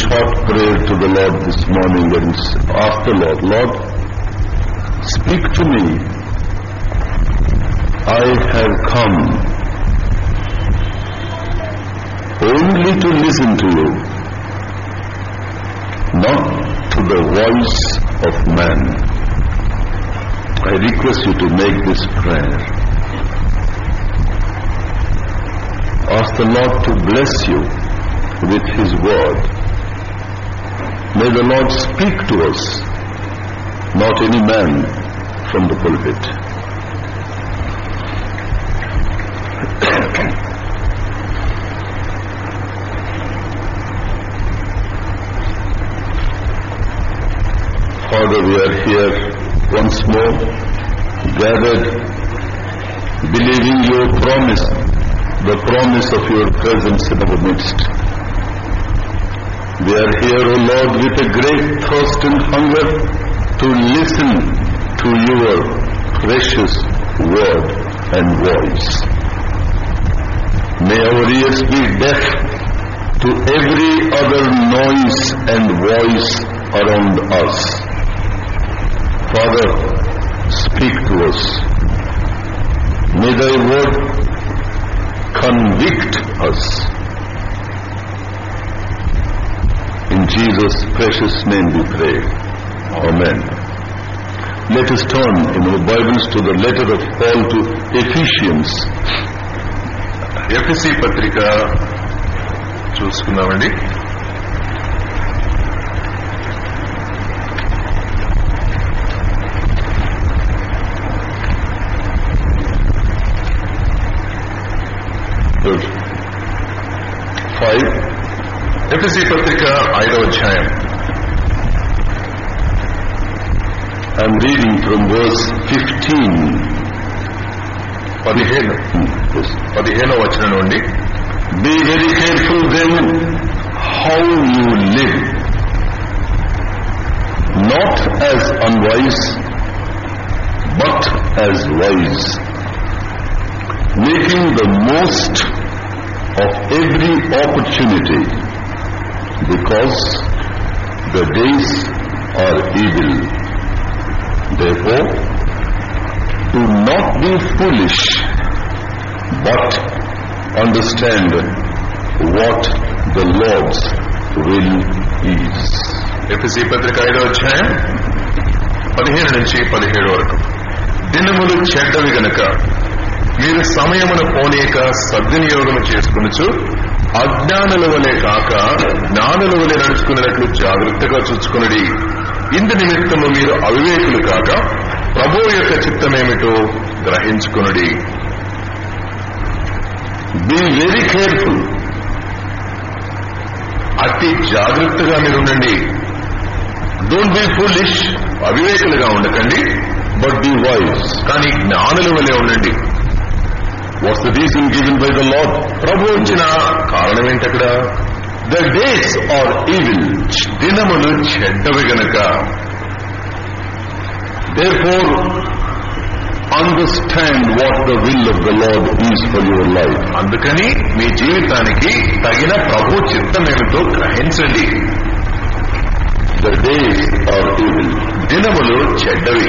short prayer to the Lord this morning and s- ask the Lord, Lord, speak to me. I have come only to listen to you, not to the voice of man. I request you to make this prayer. Ask the Lord to bless you with His word. May the Lord speak to us, not any man from the pulpit. Father, we are here once more, gathered, believing your promise, the promise of your presence in our midst. We are here, O Lord, with a great thirst and hunger to listen to your precious word and voice. May our ears be deaf to every other noise and voice around us. Father, speak to us. May thy word convict us. In Jesus' precious name we pray. Amen. Let us turn in our Bibles to the letter of Paul to Ephesians. ఎఫ్ఎసి పత్రిక చూసుకుందామండి Verse 5. ఎఫ్ఎసి పత్రిక ఐదవ అధ్యాయం I'm reading from verse 15. పదిహేను Yes. పదిహేనవ వచనం నుండి Be very careful then how you live, not as unwise, but as wise, making the most of every opportunity, because the days are evil. Therefore, do not be foolish, but understand what the Lord's will is. ఎఫ్ఎసి పత్రిక ఐదవ అధ్యాయం పదిహేను నుంచి పదిహేడు వరకు దినములు చెడ్డవి గనక మీరు సమయమును పోనీక సద్వినియోగం చేసుకునుచు అజ్ఞానుల వలె కాక జ్ఞానుల వలె నడుచుకున్నట్లు జాగ్రత్తగా చూచుకునడి ఇందు నిమిత్తము మీరు అవివేకులు కాక ప్రభు యొక్క చిత్తమేమిటో గ్రహించుకునుడి Be very careful. అతి జాగ్రత్తగా మీరు ఉండండి డోంట్ బి ఫులిష్ అవివేకులుగా ఉండకండి but be wise. కానీ జ్ఞానుల వలె ఉండండి What's the reason given by the Lord? ప్రభు ఉంచిన కారణం ఏంటక్కడ The days are evil. దినములు చెడ్డవి గనక Therefore, understand what the will of the Lord is for your life. అందుకని మీ జీవితానికి తగిన ప్రభు చిత్తమేమిటో గ్రహించండి The days are evil. దినములు చెడ్డవి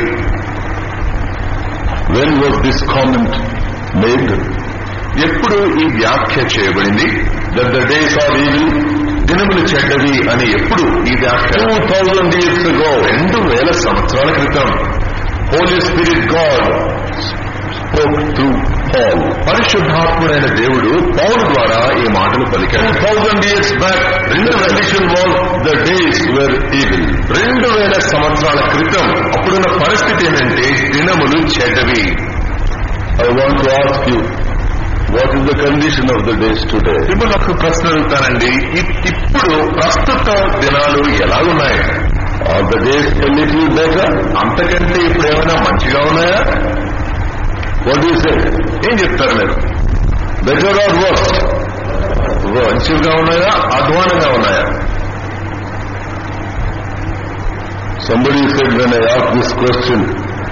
When was this comment made? ఎప్పుడు ఈ వ్యాఖ్య చేయబడింది That the days are evil? దినములు చెడ్డవి అని ఎప్పుడు ఈ వ్యాఖ్య 2000 years ago. రెండు వేల సంవత్సరాల క్రితం Holy Spirit God spoke through Paul. పరిశుద్ధాత్ముడైన దేవుడు పౌరు ద్వారా ఈ మాటలు పలికాడు 2000 years back, the condition was the days were evil. రెండు వేల సంవత్సరాల క్రితం అప్పుడున్న పరిస్థితి ఏంటంటే దినములు చెడ్డవి I want to ask you, what is the condition of the days today? మిమ్మల్ని ఒక ప్రశ్న అడుగుతానండి ఇ- ఇప్పుడు ప్రస్తుత దినాలు ఎలా ఉన్నాయి Are the days a little better? అంతకంటే ఇప్పుడు ఏమైనా మంచిగా ఉన్నాయా What do you say? ఏం చెప్తారు మీరు Better or worse? మంచిగా ఉన్నాయా అధ్వానంగా ఉన్నాయా Somebody said when I asked this question,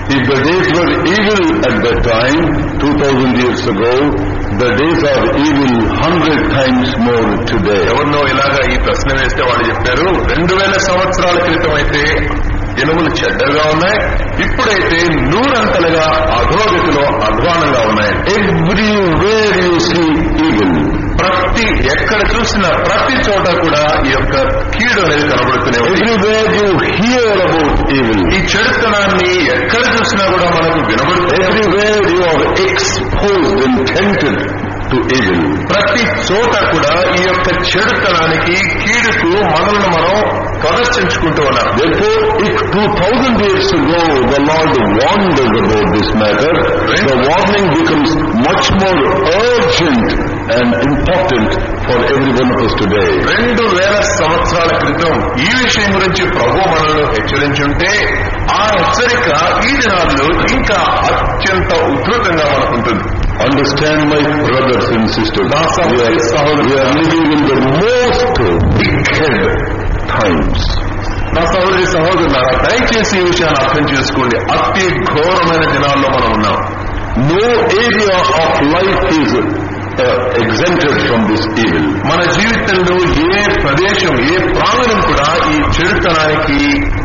If the days were evil at that time, 2000 years ago, the days are evil hundred times more today. ఎవరినో ఇలాగా ఈ ప్రశ్న వేస్తే వాళ్ళు చెప్పారు రెండు వేల సంవత్సరాల క్రితం అయితే దినములు చెడ్డగా ఉన్నాయి ఇప్పుడైతే నూరంతలుగా అధోగతిలో అధ్వానంగా ఉన్నాయి Everywhere you see evil. ప్రతి ఎక్కడ చూసినా ప్రతి చోట కూడా ఈ యొక్క కీడు అనేది కనబడుతూనే ఉంది Everywhere you hear about evil. ఈ చెడుతనాన్ని ఎక్కడ చూసినా కూడా మనకు వినబడుతుంది Everywhere you are exposed and tempted to evil. ప్రతి చోట కూడా ఈ యొక్క చెడుతనానికి కీడుకు మనల్ని మనం ప్రదర్శించుకుంటూ ఉన్నాం Therefore, if 2000 years ago the Lord warned us about this matter, the warning becomes much more urgent and important for every one of us today. రెండు వేల సంవత్సరాల క్రితం ఈ విషయం గురించి ప్రభు మనల్ని హెచ్చరించుంటే ఆ హెచ్చరిక ఈ దినాల్లో ఇంకా అత్యంత ఉధృతంగా మనకుంటుంది Understand my brothers and sisters. నా సహోదరి, సహోదరులు. We are living in the most wicked times. నా సహోదరి సహోదరులారా దయచేసి ఈ విషయాన్ని అర్థం చేసుకోండి అతి ఘోరమైన దినాల్లో మనం ఉన్నాం No area of life is uh, exempted from this evil. మన జీవితంలో ఏ ప్రదేశం ఏ ప్రాంగణం కూడా ఈ చెడుతనానికి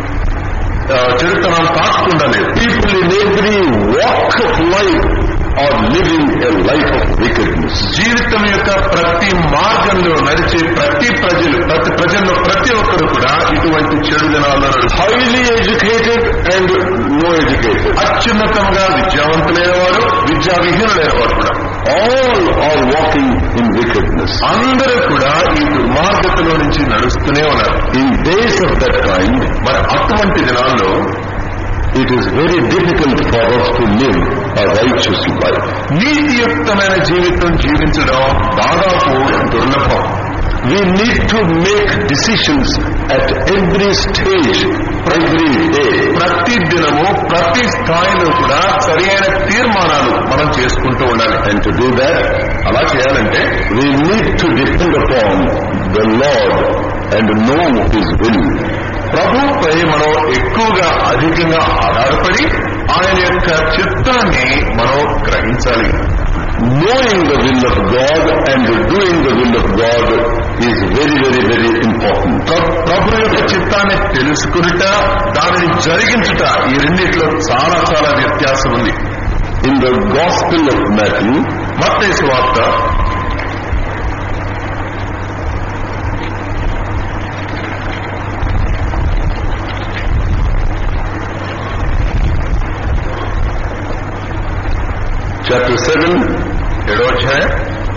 ఆ, చెడుతనం తాకకుండా లేదు People in every walk of life are living a life of wickedness. జీవితం యొక్క ప్రతి మార్గంలో నడిచే ప్రతి ప్రజలు ప్రతి ప్రజల్లో ప్రతి ఒక్కరు కూడా ఇటువంటి చెడు దినాల్లో నడుస్తారు Highly educated and no educated. అత్యున్నతంగా విద్యావంతులైన వారు విద్యా విహీనులైన వారు కూడా All are walking in wickedness. అందరూ కూడా ఈ దుర్మార్గతలో నుంచి నడుస్తూనే ఉన్నారు In days of that kind, మరి అటువంటి దినాల్లో it is very difficult for us to live a righteous life. నీతియుక్తమైన జీవితం జీవించడం దాదాపు దుర్లభం We need to make decisions at every stage, every day. ప్రతి దినము ప్రతి స్థాయిలో కూడా సరైన తీర్మానాలు మనం చేసుకుంటూ ఉండాలి And to do that, అలా చేయాలంటే we need to depend upon the Lord and know His will. ప్రభుపై మనం ఎక్కువగా అధికంగా ఆధారపడి ఆయన యొక్క చిత్తాన్ని మనం గ్రహించాలి Knowing the will of God and doing the will of God is very, very, very important. ప్ర- ప్రభు యొక్క చిత్తాన్ని తెలుసుకునుట దానిని జరిగించుట ఈ రెండిట్లో చాలా చాలా వ్యత్యాసం ఉంది In the Gospel of Matthew, మత్తయి వార్త chapter 7, ఏడో అధ్యాయం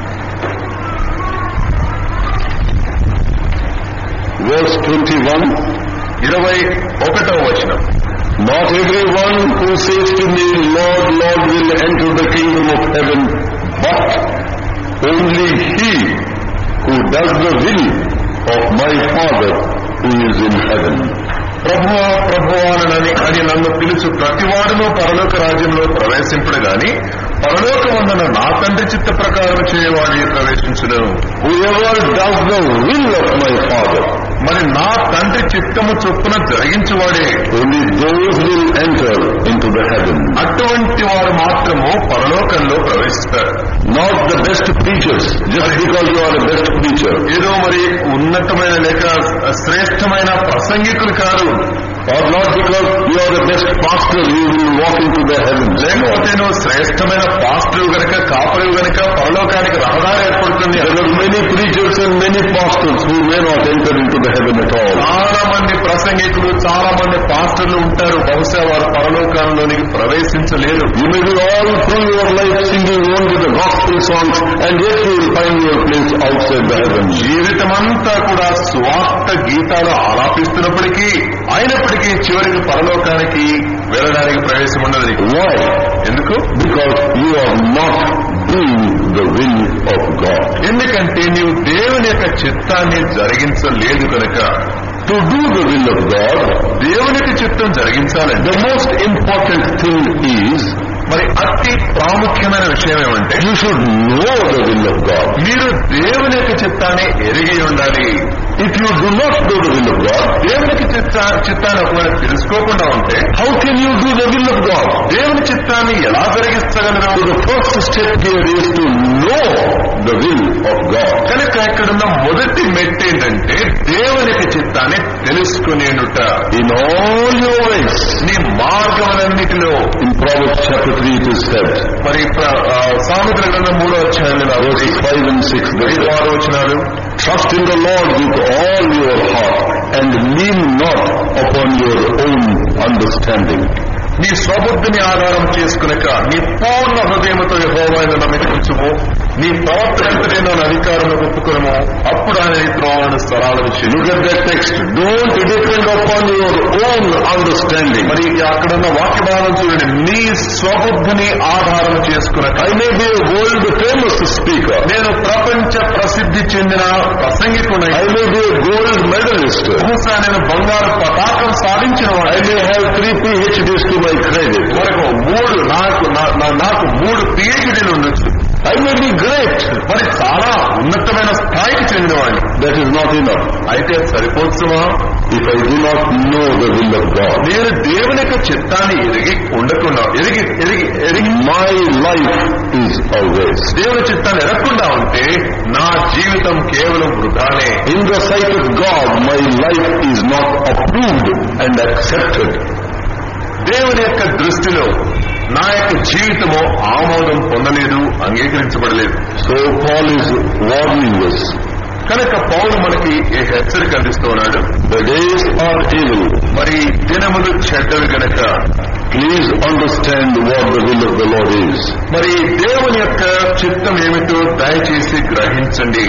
verse 21, ఇరవై ఒకటవ వచనం Not everyone who says to me, Lord, Lord, will enter the kingdom of heaven, but only he who does the will of my Father who is in heaven. ప్రభువా ప్రభువానని అని నన్ను పిలుచు ప్రతివాడును పరలోక రాజ్యంలో ప్రవేశింపడు గాని పరలోకమందున నా తండ్రి చిత్త ప్రకారం చేయవాడి ప్రవేశించును Whoever does the will of my Father, మరి నా తండ్రి చిత్తము చొప్పున జరిగించువాడే only those will enter into the heaven. అటువంటి వారు మాత్రము పరలోకంలో ప్రవేశిస్తారు Not the best preachers, just because you are the best preacher. ఏదో మరి ఉన్నతమైన లేక శ్రేష్టమైన ప్రసంగికులు కాదు Or not because you are the best pastor, you will walk into the heavens. లేకపోతే నువ్వు శ్రేష్టమైన పాస్టర్ గనక కాపరు గనక పరలోకానికి రహదారి ఏర్పడుతుంది There are many preachers and many pastors who may not enter into the heaven at all. చాలా మంది ప్రసంగికులు చాలా మంది పాస్టర్లు ఉంటారు బహుశా వారు పరలోకంలోనికి ప్రవేశించలేరు You may be all through your life singing only the gospel songs and yet you will find your place outside the heavens. జీవితమంతా కూడా స్వార్థ గీతాలు ఆలాపిస్తున్నప్పటికీ అయినప్పటికీ చివరికి పరలోకానికి వెళ్ళడానికి ప్రవేశం ఉండదు నీకు. Why? ఎందుకు Because you are not doing the will of God. ఎందుకంటే నీవు దేవుని యొక్క చిత్తాన్ని జరిగించలేదు కనుక To do the will of God, దేవునికి చిత్తం జరిగించాలంటే the most important thing is మరి అతి ప్రాముఖ్యమైన విషయం ఏమంటే You should know the will of God. మీరు దేవుని యొక్క చిత్తాన్ని ఎరిగి ఉండాలి If you do not know the will of God, దేవునికి చిత్త చిత్తాన్ని ఒకవేళ తెలుసుకోకుండా ఉంటే how can you do the will of God? దేవుని చిత్తాన్ని ఎలా So జరిగిస్తగలరు the first step here is to know the will of God. కనుక ఇక్కడున్న మొదటి మెట్టు ఏంటంటే దేవునికి చిత్తాన్ని తెలుసుకునేనుట In all your ways. నీ మార్గములన్నిటిలో In Proverbs chapter 3 it is said, మరి ప్ర- ఆ, సామెతల గ్రంథం మూడో అధ్యాయంలో verses 5 and 6, they ఐదు say, ఆరు వచ్చినారు Trust in the Lord with all your heart and lean not upon your own understanding. నీ స్వబుద్ధిని ఆధారం చేసుకునక నీ పూర్ణ హృదయముతో యెహోవాను నమ్మించుము నీ ప్రవర్తనంతటైన అధికారం ఒప్పుకొనము అప్పుడు ఆయన నీ త్రోవను స్థలాలను చేయు Look at that text. Don't depend upon your own understanding. మరి అక్కడున్న వాక్య భాగం చూడండి నీ స్వబుద్ధిని ఆధారం చేసుకునక I may be a world famous speaker. నేను ప్రపంచ ప్రసిద్ధి చెందిన ప్రసంగికుడై I may be a gold medalist. బహుశా నేను బంగారు పతాకం సాధించిన I వాడిని may have three PhDs to my credit. వరకు మూడు నాకు నా- నా- నాకు మూడు పిహెచ్డీలు ఉండొచ్చు I may be great. మరి చాలా ఉన్నతమైన స్థాయికి చెందినవాడిని That is not enough. అయితే అది సరిపోతుమా If I do not know the will of God, నేను దేవుని యొక్క చిత్తాన్ని ఎరిగి ఉండకుండా ఎరిగి ఎరిగి ఎరిగి my life is a waste. దేవుని చిత్తాన్ని ఎరగకుండా ఉంటే నా జీవితం కేవలం వృధానే In the sight of God, my life is not approved and accepted. దేవుని యొక్క దృష్టిలో నా యొక్క జీవితము ఆమోదం పొందలేదు అంగీకరించబడలేదు So Paul is warning us. కనుక పౌలు మనకి ఈ హెచ్చరిక అందిస్తూ ఉన్నాడు The days are evil. మరి దినములు చెడ్డవి గనక Please understand what the will of the Lord is. మరి దేవుని యొక్క చిత్తం ఏమిటో దయచేసి గ్రహించండి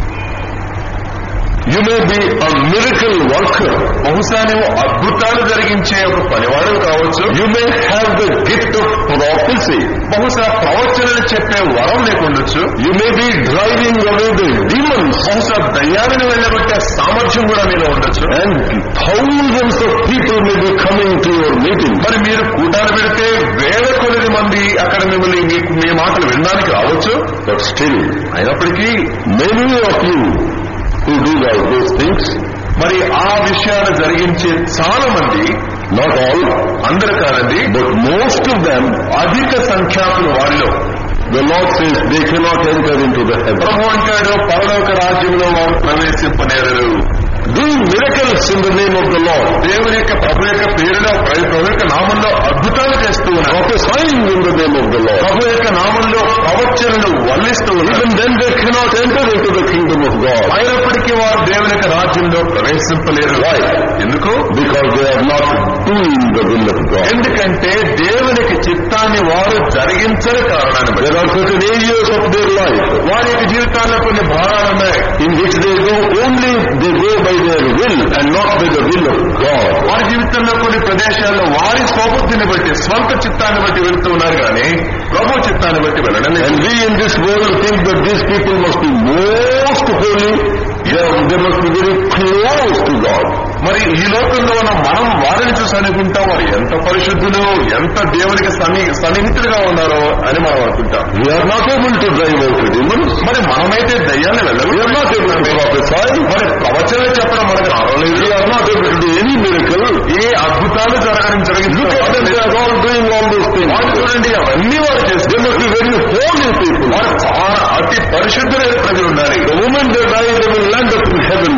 You may be a miracle worker. బహుశా నువ్వు అద్భుతాలు జరిగించే ఒక పనివాడు కావచ్చు You may have the gift of prophecy. బహుశా ప్రవచనలు చెప్పే వరం లేకుండొచ్చు You may be driving away the demons. బహుశా దయ్యాలను వెళ్ళగొట్టే సామర్థ్యం కూడా మీలో ఉండొచ్చు And thousands of people may be coming to your meeting. మరి మీరు కూటాలు పెడితే వేల కొలది మంది అక్కడ మిమ్మల్ని మీకు మీ మాటలు వినడానికి రావచ్చు But still, అయినప్పటికీ many of you who do all those things, మరి ఆ విషయాలు జరిగించే చాలా మంది not all, అందరు కాదండి but most of them, అధిక సంఖ్యాకులు వారిలో the Lord says they cannot enter into the heaven. ప్రభు అంటాడు పరలోక రాజ్యంలో వారు ప్రవేశింపనేరు Doing miracles in the name of the Lord, దేవుని యొక్క ప్రభు యొక్క పేరులో ప్రభు యొక్క నామంలో అద్భుతాలు చేస్తూ ఉన్నారు prophesying in the name of the Lord. ప్రభు యొక్క నామంలో ప్రవచనలు వల్లిస్తూ ఉన్నారు Even then they cannot enter into the kingdom of God. అయినప్పటికీ వారు దేవుని యొక్క రాజ్యంలో ప్రవేశింపలేరు Why? ఎందుకు Because they are not doing the will of God. ఎందుకంటే దేవునికి చిత్తాన్ని వారు జరిగించని కారణాన్ని బట్టి There are certain areas of their life వారి యొక్క జీవితాల్లో కొన్ని భాగాలు ఉన్నాయి in which they go only, they go by their will and not by the will of God. వారి జీవితంలో కొన్ని ప్రదేశాల్లో వారి స్వబుద్ధిని బట్టి స్వంత చిత్తాన్ని బట్టి వెళ్తూ ఉన్నారు కానీ ప్రభు చిత్తాన్ని బట్టి వెళ్ళడం లేదు And we in this world think that these people must be most holy, they, they must be very close to God. మరి ఈ లోకంలో ఉన్న మనం వారిని చూసి అనుకుంటాం వారు ఎంత పరిశుద్ధులు ఎంత దేవునికి సన్ని సన్నిహితులుగా ఉన్నారో అని మనం అనుకుంటాం We are not able to drive out the demons. మరి మనమైతే దయ్యాన్ని We are not able to వెళ్ళలేదు prophesy. మరి ప్రవచనం చెప్పడం మనకు రావలేదు We are not able to do any miracle. ఏ అద్భుతాలు జరగని Look at them, they are all doing all those things. వాళ్ళు చూడండి అవన్నీ వారు చేస్తే They must be very holy people. వారు చాలా అతి పరిశుద్ధులైన ప్రజలు ఉండాలి The moment they die, they will land up in heaven.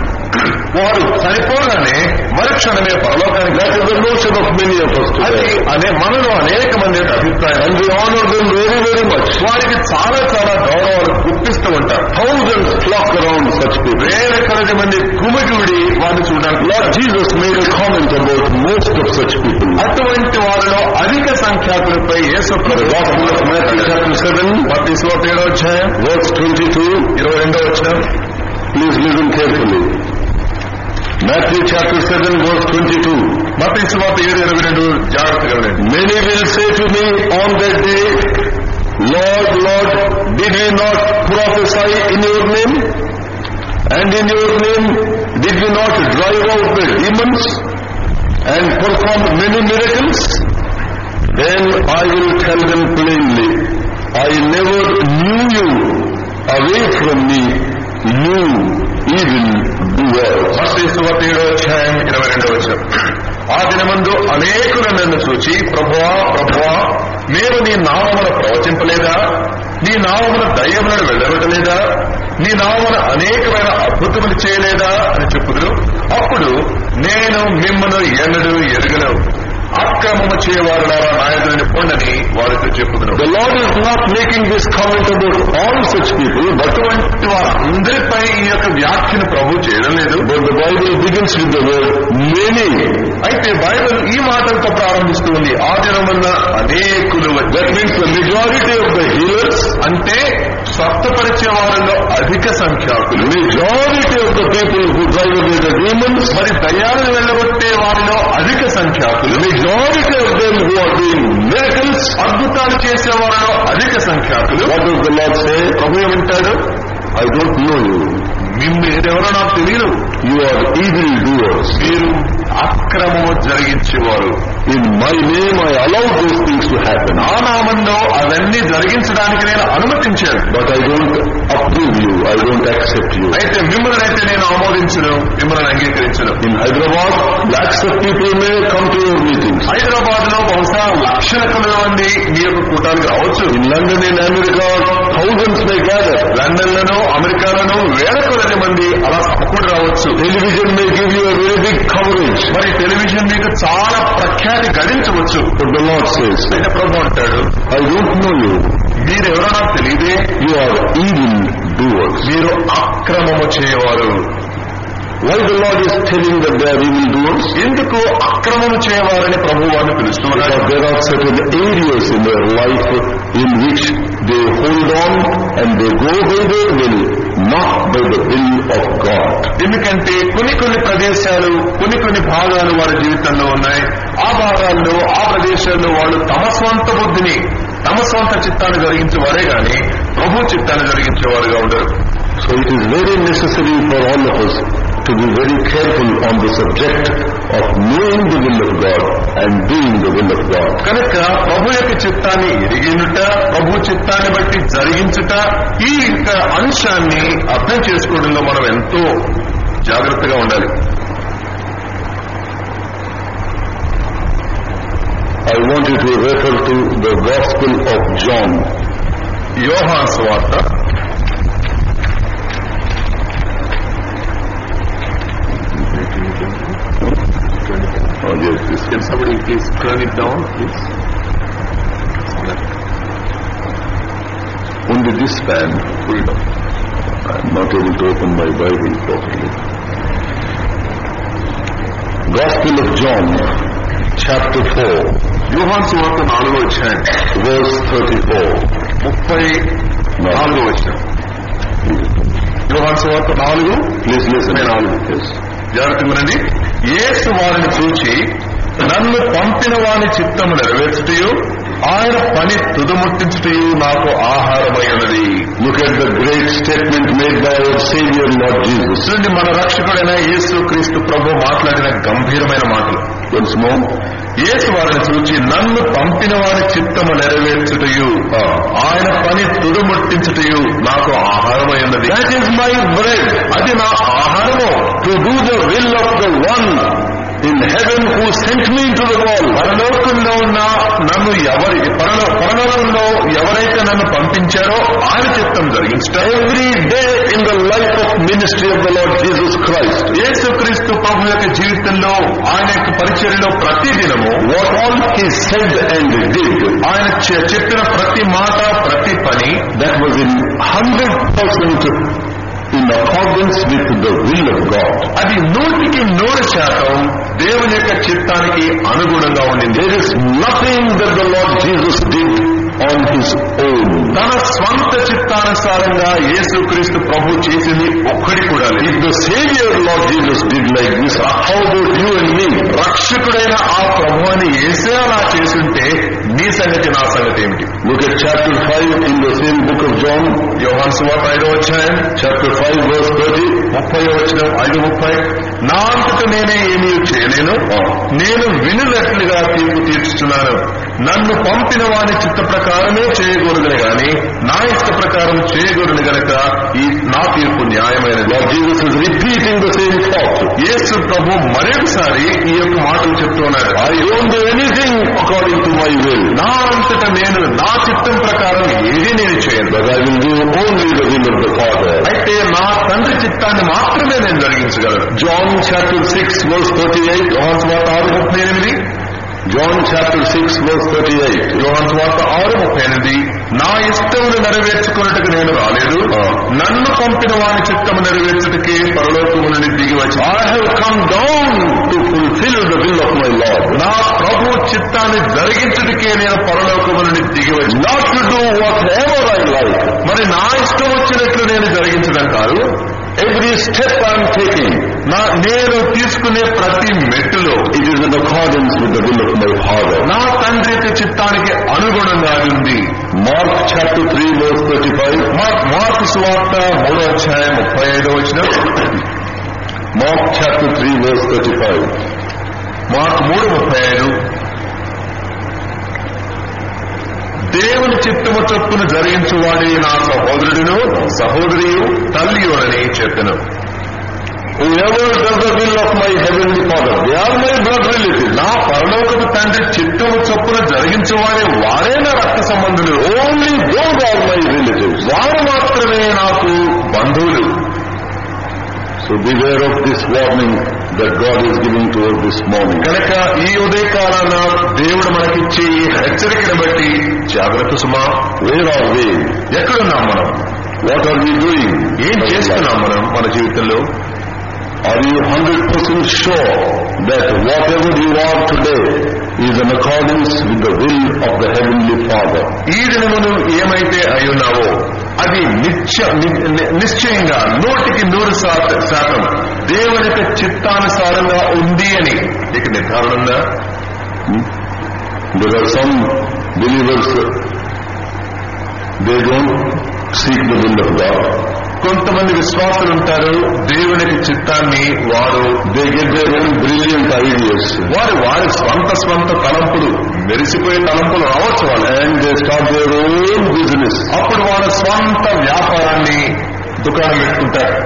వారు చనిపోగానే మరుక్షణమే పరలోకానికి That is the notion of many of us అది today. అనే మనలో అనేక మంది యొక్క అభిప్రాయం And we honor them very, very much. వారికి చాలా చాలా గౌరవాలు గుర్తిస్తూ ఉంటారు Thousands flock around such people. వేల కొలది మంది కుమిగుడి వారిని చూడడానికి Lord Jesus made a comment about most of such people. అటువంటి వారిలో అధిక సంఖ్యాకులపై యేసు The Gospel of Matthew chapter 7, మత్తయి ఏడో అధ్యాయం verse 22. ఇరవై రెండో వచ్చిన Please listen carefully. Matthew chapter 7, verse 22. మత్తయి సువార్త ఏడు ఇరవై రెండు జాగ్రత్తగా వినండి Many will say to me on that day, Lord, Lord, did we not prophesy in your name? And in your name did we not drive out the demons and perform many miracles? then I will tell them plainly, I never knew you. Away from me, you evil doers. మత్తయి సువార్త ఏడో అధ్యాయం ఇరవై రెండో వచ్చిన ఆ దినమందు అనేకులు నన్ను చూచి ప్రభువా ప్రభువా మేము నీ నామమున ప్రవచింపలేదా నీ నామమున దయ్యములను వెళ్ళగొట్టలేదా నీ నామమున అనేకమైన అద్భుతములు చేయలేదా అని చెప్పుదురు అప్పుడు నేను మిమ్మను ఎన్నడూ ఎరుగను అక్రమము చేయవారులారా నాయకుడిని పొండని వారితో చెప్పుదును The Lord is not making this comment about all such people, but, అటువంటి వారందరిపై ఈ యొక్క వ్యాఖ్యను ప్రభు చేయడం లేదు but the Bible begins with the word many. అయితే బైబిల్ ఈ మాటలతో ప్రారంభిస్తూ ఉంది ఆ దినమన్న అనేకులు That వచ్చారు means the majority of the healers, అంటే స్వస్థపరిచే వారిలో అధిక సంఖ్యాకులు majority of the people who drive away the demons, మరి దయ్యాలను వెళ్ళగొట్టే వారిలో అధిక సంఖ్యాకులు majority of them who are doing miracles, అద్భుతాలు చేసే వారిలో అధిక సంఖ్యాకులు what does the Lord say? ప్రభు ఏమంటాడు I don't know you. మిమ్ము ఏదెవరో నాకు తెలియదు You are evil doers. మీరు అక్రమము జరిగించేవారు In my name I allow those things to happen. నా నామంలో అవన్నీ జరిగించడానికి నేను అనుమతించాను But I don't approve you. I don't accept you. అయితే మిమ్మల్ని అయితే నేను ఆమోదించను మిమ్మల్ని అంగీకరించను In Hyderabad, lakhs of people may come to your meetings. Hyderabad లో బహుశా లక్షల కొలది మంది మీ యొక్క కూటానికి రావచ్చు In London, in America, thousands may gather. London లను అమెరికాలను వేల కొలది మంది అలా సమకూడి రావచ్చు Television may give you a very big coverage. మరి టెలివిజన్ మీకు చాలా ప్రఖ్యాతి గడించవచ్చు But the Lord says, అయితే ప్రభు అంటాడు I don't know you. మీరెవరో నాకు తెలియదే You are evil doers. మీరు అక్రమము చేయవారు Why the Lord is telling that they are evil doers? ఎందుకు అక్రమము చేయవారని ప్రభు వారిని పిలుస్తున్నారు Because there are certain areas in their life in which they hold on and they go by their will, not by the will of God. ఎందుకంటే కొన్ని కొన్ని ప్రదేశాలు కొన్ని కొన్ని భాగాలు వారి జీవితంలో ఉన్నాయి ఆ భాగాల్లో ఆ ప్రదేశాల్లో వాళ్ళు తమ స్వంత బుద్ధిని తమ స్వంత చిత్తాన్ని జరిగించేవారే గాని ప్రభు చిత్తాన్ని జరిగించేవారుగా ఉండరు So it is very necessary for all of us to be very careful on the subject of knowing the will of God and doing the will of God. కనుక ప్రభు యొక్క చిత్తాన్ని ఎరిగినుట ప్రభు చిత్తాన్ని బట్టి జరిగించుట ఈ యొక్క అంశాన్ని అర్థం చేసుకోవడంలో మనం ఎంతో జాగ్రత్తగా ఉండాలి I want you to refer to the Gospel of John. యోహాన్ స్వార్త Oh yes, this Can somebody please turn it down, please? only this fan. Pull it down. I'm not able to open my Bible properly. Gospel of John, chapter 4, యోహాన్ సువార్త నాలుగో అధ్యాయం verse 34. ముప్పై నాలుగో వచ్చిన యోహాన్ సువార్త నాలుగు Please listen. నాలుగు Yes. జాగ్రత్తగా వినండి యేసు వారిని చూచి నన్ను పంపిన వాని చిత్తము నెరవేర్చుటయు ఆయన పని తుదముట్టించుటయు నాకు ఆహారమై ఉన్నది Look at the great statement made by our Savior Lord Jesus. చూడండి మన రక్షకుడైన యేసు క్రీస్తు ప్రభు మాట్లాడిన గంభీరమైన మాటలు Once more. యేసు వారిని చూచి నన్ను పంపిన వారి చిత్తము నెరవేర్చుటయు ఆయన పని తుదముట్టించుటయు నాకు ఆహారమై ఉన్నది That is my bread అది నా ఆహారము to do the will of the one in heaven who sent me into the world. పరలోకంలో ఉన్న నన్ను ఎవరి పరలో పరలోకంలో ఎవరైతే నన్ను పంపించారో ఆయన చిత్తం జరిగించటం Every day in the life of ministry of the Lord Jesus Christ, యేసుక్రీస్తు ప్రభు యొక్క జీవితంలో ఆయన యొక్క పరిచర్యలో ప్రతి దినము what all he said and did, ఆయన చె- చెప్పిన ప్రతి మాట ప్రతి పని that was in 100% in accordance with the will of God. అది నూటికి నూరు శాతం దేవుని యొక్క చిత్తానికి అనుగుణంగా ఉండింది There is nothing that the Lord Jesus did on his own. తన స్వంత చిత్తానుసారంగా యేసుక్రీస్తు ప్రభు చేసింది ఒక్కడి కూడా లేదు If the Savior Lord Jesus did like this, how about you and me? రక్షకుడైన ఆ ప్రభువుని ఏసే అలా చేసుంటే నీ సంగతి నా సంగతి ఏమిటి Look at chapter 5 in the same book of John, యోహాన్ సువార్త ఐదో అధ్యాయం chapter 5 verse 30. ముప్పై వచ్చిన వచ్చిన ఐదు ముప్పై నా అంతట నేనే ఏమీ చేయలేను నేను వినున్నట్లుగా తీర్పు తీర్చుతున్నాను నన్ను పంపిన వాని చిత్త ప్రకారమే చేయకూడదని గాని నా ఇష్ట ప్రకారం చేయకూడదు గనక ఈ నా తీర్పు న్యాయమైనది Lord Jesus is repeating the same thought. యేసు ప్రభు మరొకసారి ఈ యొక్క మాటలు చెప్తున్నాడు I don't do anything according to my will, నా అంతట నేను నా చిత్తం ప్రకారం ఏది నేను చేయను but I will do only the will of the Father. అయితే నా తండ్రి చిత్తాన్ని మాత్రమే నేను జరిగించగలను John chapter 6 verse 38, యోహాన్ స్వార్త ఆరు ముప్పై ఎనిమిది John chapter 6 verse 38. యోహాన్ స్వార్త ఆరు ముప్పై ఎనిమిది నా ఇష్టమును నెరవేర్చుకున్నట్టుకు నేను రాలేదు నన్ను పంపిన వాని చిత్తము నెరవేర్చుటకే పరలోకము నుండి దిగి వచ్చి I have come down to fulfill the will of my Lord, నా ప్రభు చిత్తాన్ని జరిగించుటకే నేను పరలోకము నుండి దిగి వచ్చి not to do whatever I like. మరి నా ఇష్టం వచ్చినట్లు నేను జరిగించడం కాదు Every step I am taking, నా నేను తీసుకునే ప్రతి మెట్టులో it is in accordance with the will of my Father. నా తండ్రి యొక్క చిత్తానికి అనుగుణంగా అది ఉంది Mark chapter 3 verse 35. మా- మార్కు సువార్త మూడో అధ్యాయం ముప్పై ఐదో వచ్చిన Mark chapter 3 verse 35. మార్కు మూడు ముప్పై ఐదు దేవుని చిత్తము చొప్పున జరిగించువాడే నా సహోదరుడును సహోదరియు తల్లియుడని చెప్పెను Whoever does the will of my heavenly Father, they are my blood relatives. నా పరలోకపు తండ్రి చిత్తము చొప్పున జరిగించువాడే వారే నా రక్త సంబంధులు Only those are my relatives. వారు మాత్రమే నాకు బంధువులు So beware of this warning that God is giving to us this morning. కనుక ఈ ఉదయకాలాన దేవుడు మనకిచ్చే ఈ హెచ్చరికను బట్టి జాగ్రత్త సుమా Where are we? ఎక్కడున్నాం మనం What are we doing? ఏం చేస్తున్నాం మనం మన జీవితంలో Are you 100% sure that whatever you are today is in accordance with the will of the Heavenly Father? ఈ దినము నువ్వు ఏమైతే అయి ఉన్నావో అది నిత్య ని- ని- నిశ్చయంగా నూటికి నూరు శాత- శాతం దేవుని యొక్క చిత్తానుసారంగా ఉంది అని నీకు నిర్ధారణ ఉందా There are some believers, they don't seek the will of God. కొంతమంది విశ్వాసులు ఉంటారు దేవునికి చిత్తాన్ని వారు They get their own brilliant ideas వారు వారి స్వంత స్వంత తలంపులు మెరిసిపోయే తలంపులు రావచ్చు వాళ్ళు and they start their own business. అప్పుడు వారు స్వంత వ్యాపారాన్ని దుకాణం పెట్టుకుంటారు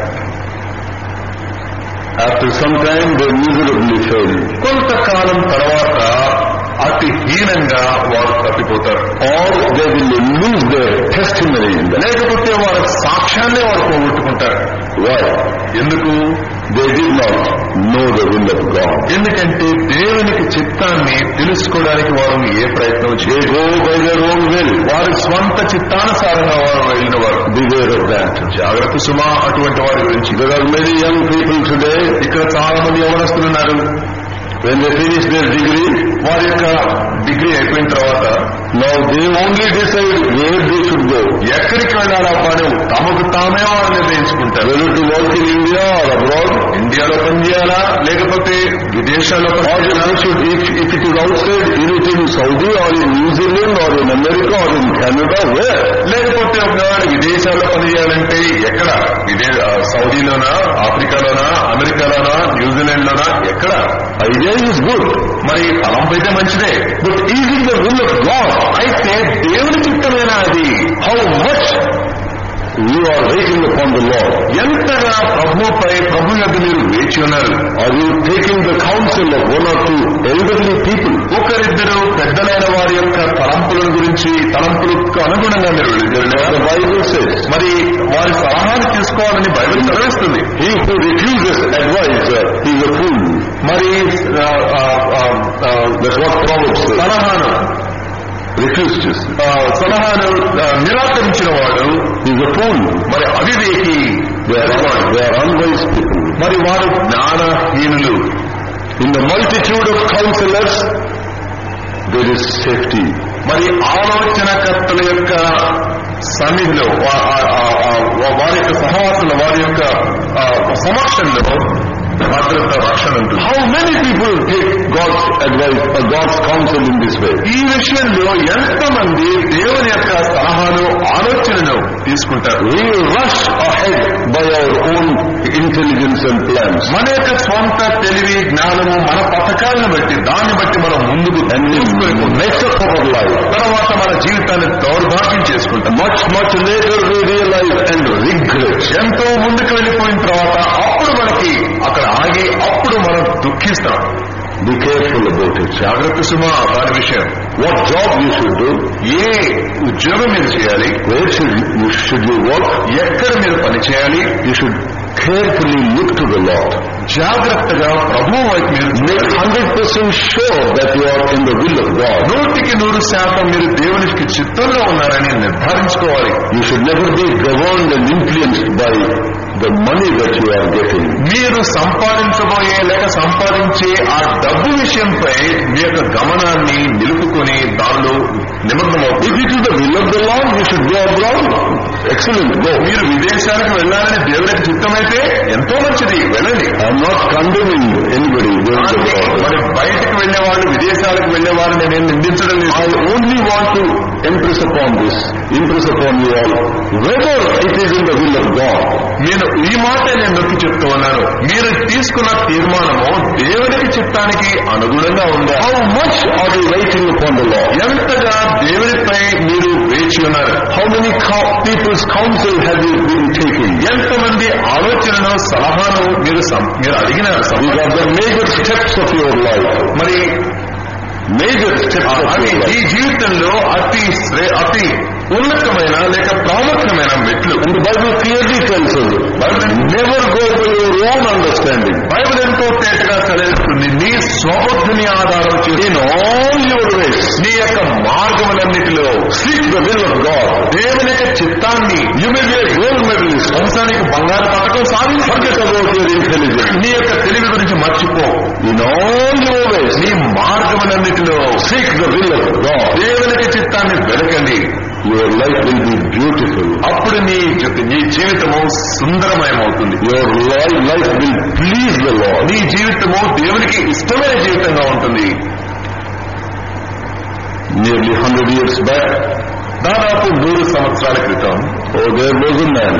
After some time they miserably fail. కొంతకాలం తర్వాత అతి హీనంగా వారు తప్పిపోతారు Or they will lose their testimony in that. లేకపోతే వారి సాక్ష్యాన్ని వారు పోగొట్టుకుంటారు Why? ఎందుకు They did not know the will of God. ఎందుకంటే దేవునికి చిత్తాన్ని తెలుసుకోవడానికి వారు ఏ ప్రయత్నం They చేయరు go by their own will. వారి స్వంత చిత్తానుసారంగా వారు వెళ్ళిన వారు Beware of that. జాగ్రత్త సుమా అటువంటి వారి గురించి There are many young people today, ఇక్కడ చాలా మంది యవనస్తులు ఉన్నారు when they finish their degree, వారి యొక్క డిగ్రీ అయిపోయిన తర్వాత now they only decide where they should go. ఎక్కడికి వెళ్ళాలా పని తమకు తామే వారు నిర్ణయించుకుంటారు Whether to work in India or abroad, ఇండియాలో పనిచేయాలా లేకపోతే విదేశాల్లో or పనిచేయాలా they should, if, if it is outside, is it in Saudi or in New Zealand or in America or in Canada, where? లేకపోతే ఒకవేళ విదేశాల్లో పనిచేయాలంటే ఎక్కడ విదే ఆ, సౌదీలోనా ఆఫ్రికాలోనా అమెరికాలోనా న్యూజిలాండ్ లోనా ఎక్కడ Idea is good, మరి తలంపు అయితే మంచిదే but is it the will of God? అయితే దేవుని చిత్తమేనా అది How much you are waiting upon the Lord? ఎంతగా ప్రభుపై ప్రభు యొక్క మీరు వేచి ఉన్నారు Are you taking the counsel of one or two elderly people? ఒకరిద్దరు పెద్దలైన వారి యొక్క తలంపుల గురించి తలంపులకు అనుగుణంగా మీరు వెళ్ళారా? The Bible says, మరి వారి సలహాలు తీసుకోవాలని బైబిల్ సెలవిస్తుంది he who refuses advice uh, is a fool. మరి ఆ, ఆ, ఆ, ఆ, That's what Proverbs says. సలహాను Refuses. ఆ, సలహాను ఆ, నిరాకరించిన వాడు He's a fool. మరి అవివేకి They are, they are unwise people. మరి వారు జ్ఞానహీనులు In the multitude of counselors, there is safety. మరి ఆలోచనకర్తల యొక్క సన్నిధిలో వా- ఆ- ఆ- ఆ- వారి యొక్క సహవాసంలో వారి యొక్క ఆ, సమక్షంలో భద్రత రక్షణ ఉంటుంది How many people take God's advice or God's counsel in this way? ఈ విషయంలో ఎంతమంది దేవుని యొక్క సలహాను ఆలోచనను తీసుకుంటారు We rush ahead by our own intelligence and plans. మన యొక్క స్వంత తెలివి జ్ఞానము మన పథకాలను బట్టి దాన్ని బట్టి మనం ముందుకు And we తీసుకొని mess up our life. తర్వాత మన జీవితాన్ని దౌర్భాగ్యం చేసుకుంటాం Much, much later we realize and regret. ఎంతో ముందుకు వెళ్ళిపోయిన తర్వాత అప్పుడు మనకి అక్కడ ఆగి అప్పుడు మనం దుఃఖిస్తాం Be careful about it. జాగ్రత్త సుమా దాని విషయం What job you should do? ఏ ఉద్యోగం మీరు చేయాలి Where should you, should you work? ఎక్కడ మీరు పని చేయాలి You should carefully look to the Lord. జాగ్రత్తగా ప్రభువు వైపు మీరు Make చూడాలి. 100% sure that you are in the will of God. నూటికి నూరు శాతం మీరు దేవునికి చిత్తంలో ఉన్నారని నిర్ధారించుకోవాలి You should never be governed and influenced by the money that you are getting. మీరు సంపాదించబోయే లేక సంపాదించే ఆ డబ్బు విషయంపై మీ యొక్క గమనాన్ని నిలుపుకొని దానిలో నిమగ్నమవుతుంది If it is the will of the Lord, you should go abroad. Excellent, go. మీరు విదేశాలకు వెళ్ళాలని దేవునికి చిత్తమైతే ఎంతో మంచిది వెళ్ళండి I am not condemning anybody going కానీ abroad. మరి బయటకు వెళ్లే వాళ్ళు విదేశాలకు వెళ్లే వాళ్ళు నేను నిందించడం I లేదు only want to impress upon this, impress upon you all, whether it is in the will of God. నేను ఈ మాట నేను నొక్కి చెప్తూ ఉన్నాను మీరు తీసుకున్న తీర్మానము దేవునికి చిత్తానికి అనుగుణంగా ఉందా How much are you waiting upon the Lord? ఎంతగా దేవునిపై మీరు వేచి ఉన్నారు How many co- people's counsel have you been taking? ఎంతమంది ఆలోచనను సలహాను మీరు సం- మీరు అడిగినారు సం- These are the major steps of your life. మరి Major steps of అది your ఈ life. జీవితంలో అతి శ్రే- అతి ఉన్నతమైన లేక ప్రాముఖ్యమైన మెట్లు And the Bible clearly tells us, never go by your own understanding. Bible ఎంతో తేటగా సెలవిస్తుంది నీ స్వబుద్ధిని ఆధారం చేసి In all your ways, నీ యొక్క మార్గములన్నిటిలో seek the will of God. దేవుని యొక్క చిత్తాన్ని You may be a gold medalist. వంశానికి బంగారు పథకం సాధించు Forget about your intelligence. నీ యొక్క తెలివి గురించి మర్చిపో In all your ways, నీ మార్గములన్నిటిలో seek the will of God. దేవునికి చిత్తాన్ని వెలకండి Your life will be beautiful. అప్పుడు నీ జీ- నీ జీవితము సుందరమయమవుతుంది Your life, life will please the Lord. నీ జీవితము దేవునికి ఇష్టమైన జీవితంగా ఉంటుంది Nearly hundred years back, దాదాపు నూరు సంవత్సరాల క్రితం oh, there was a man,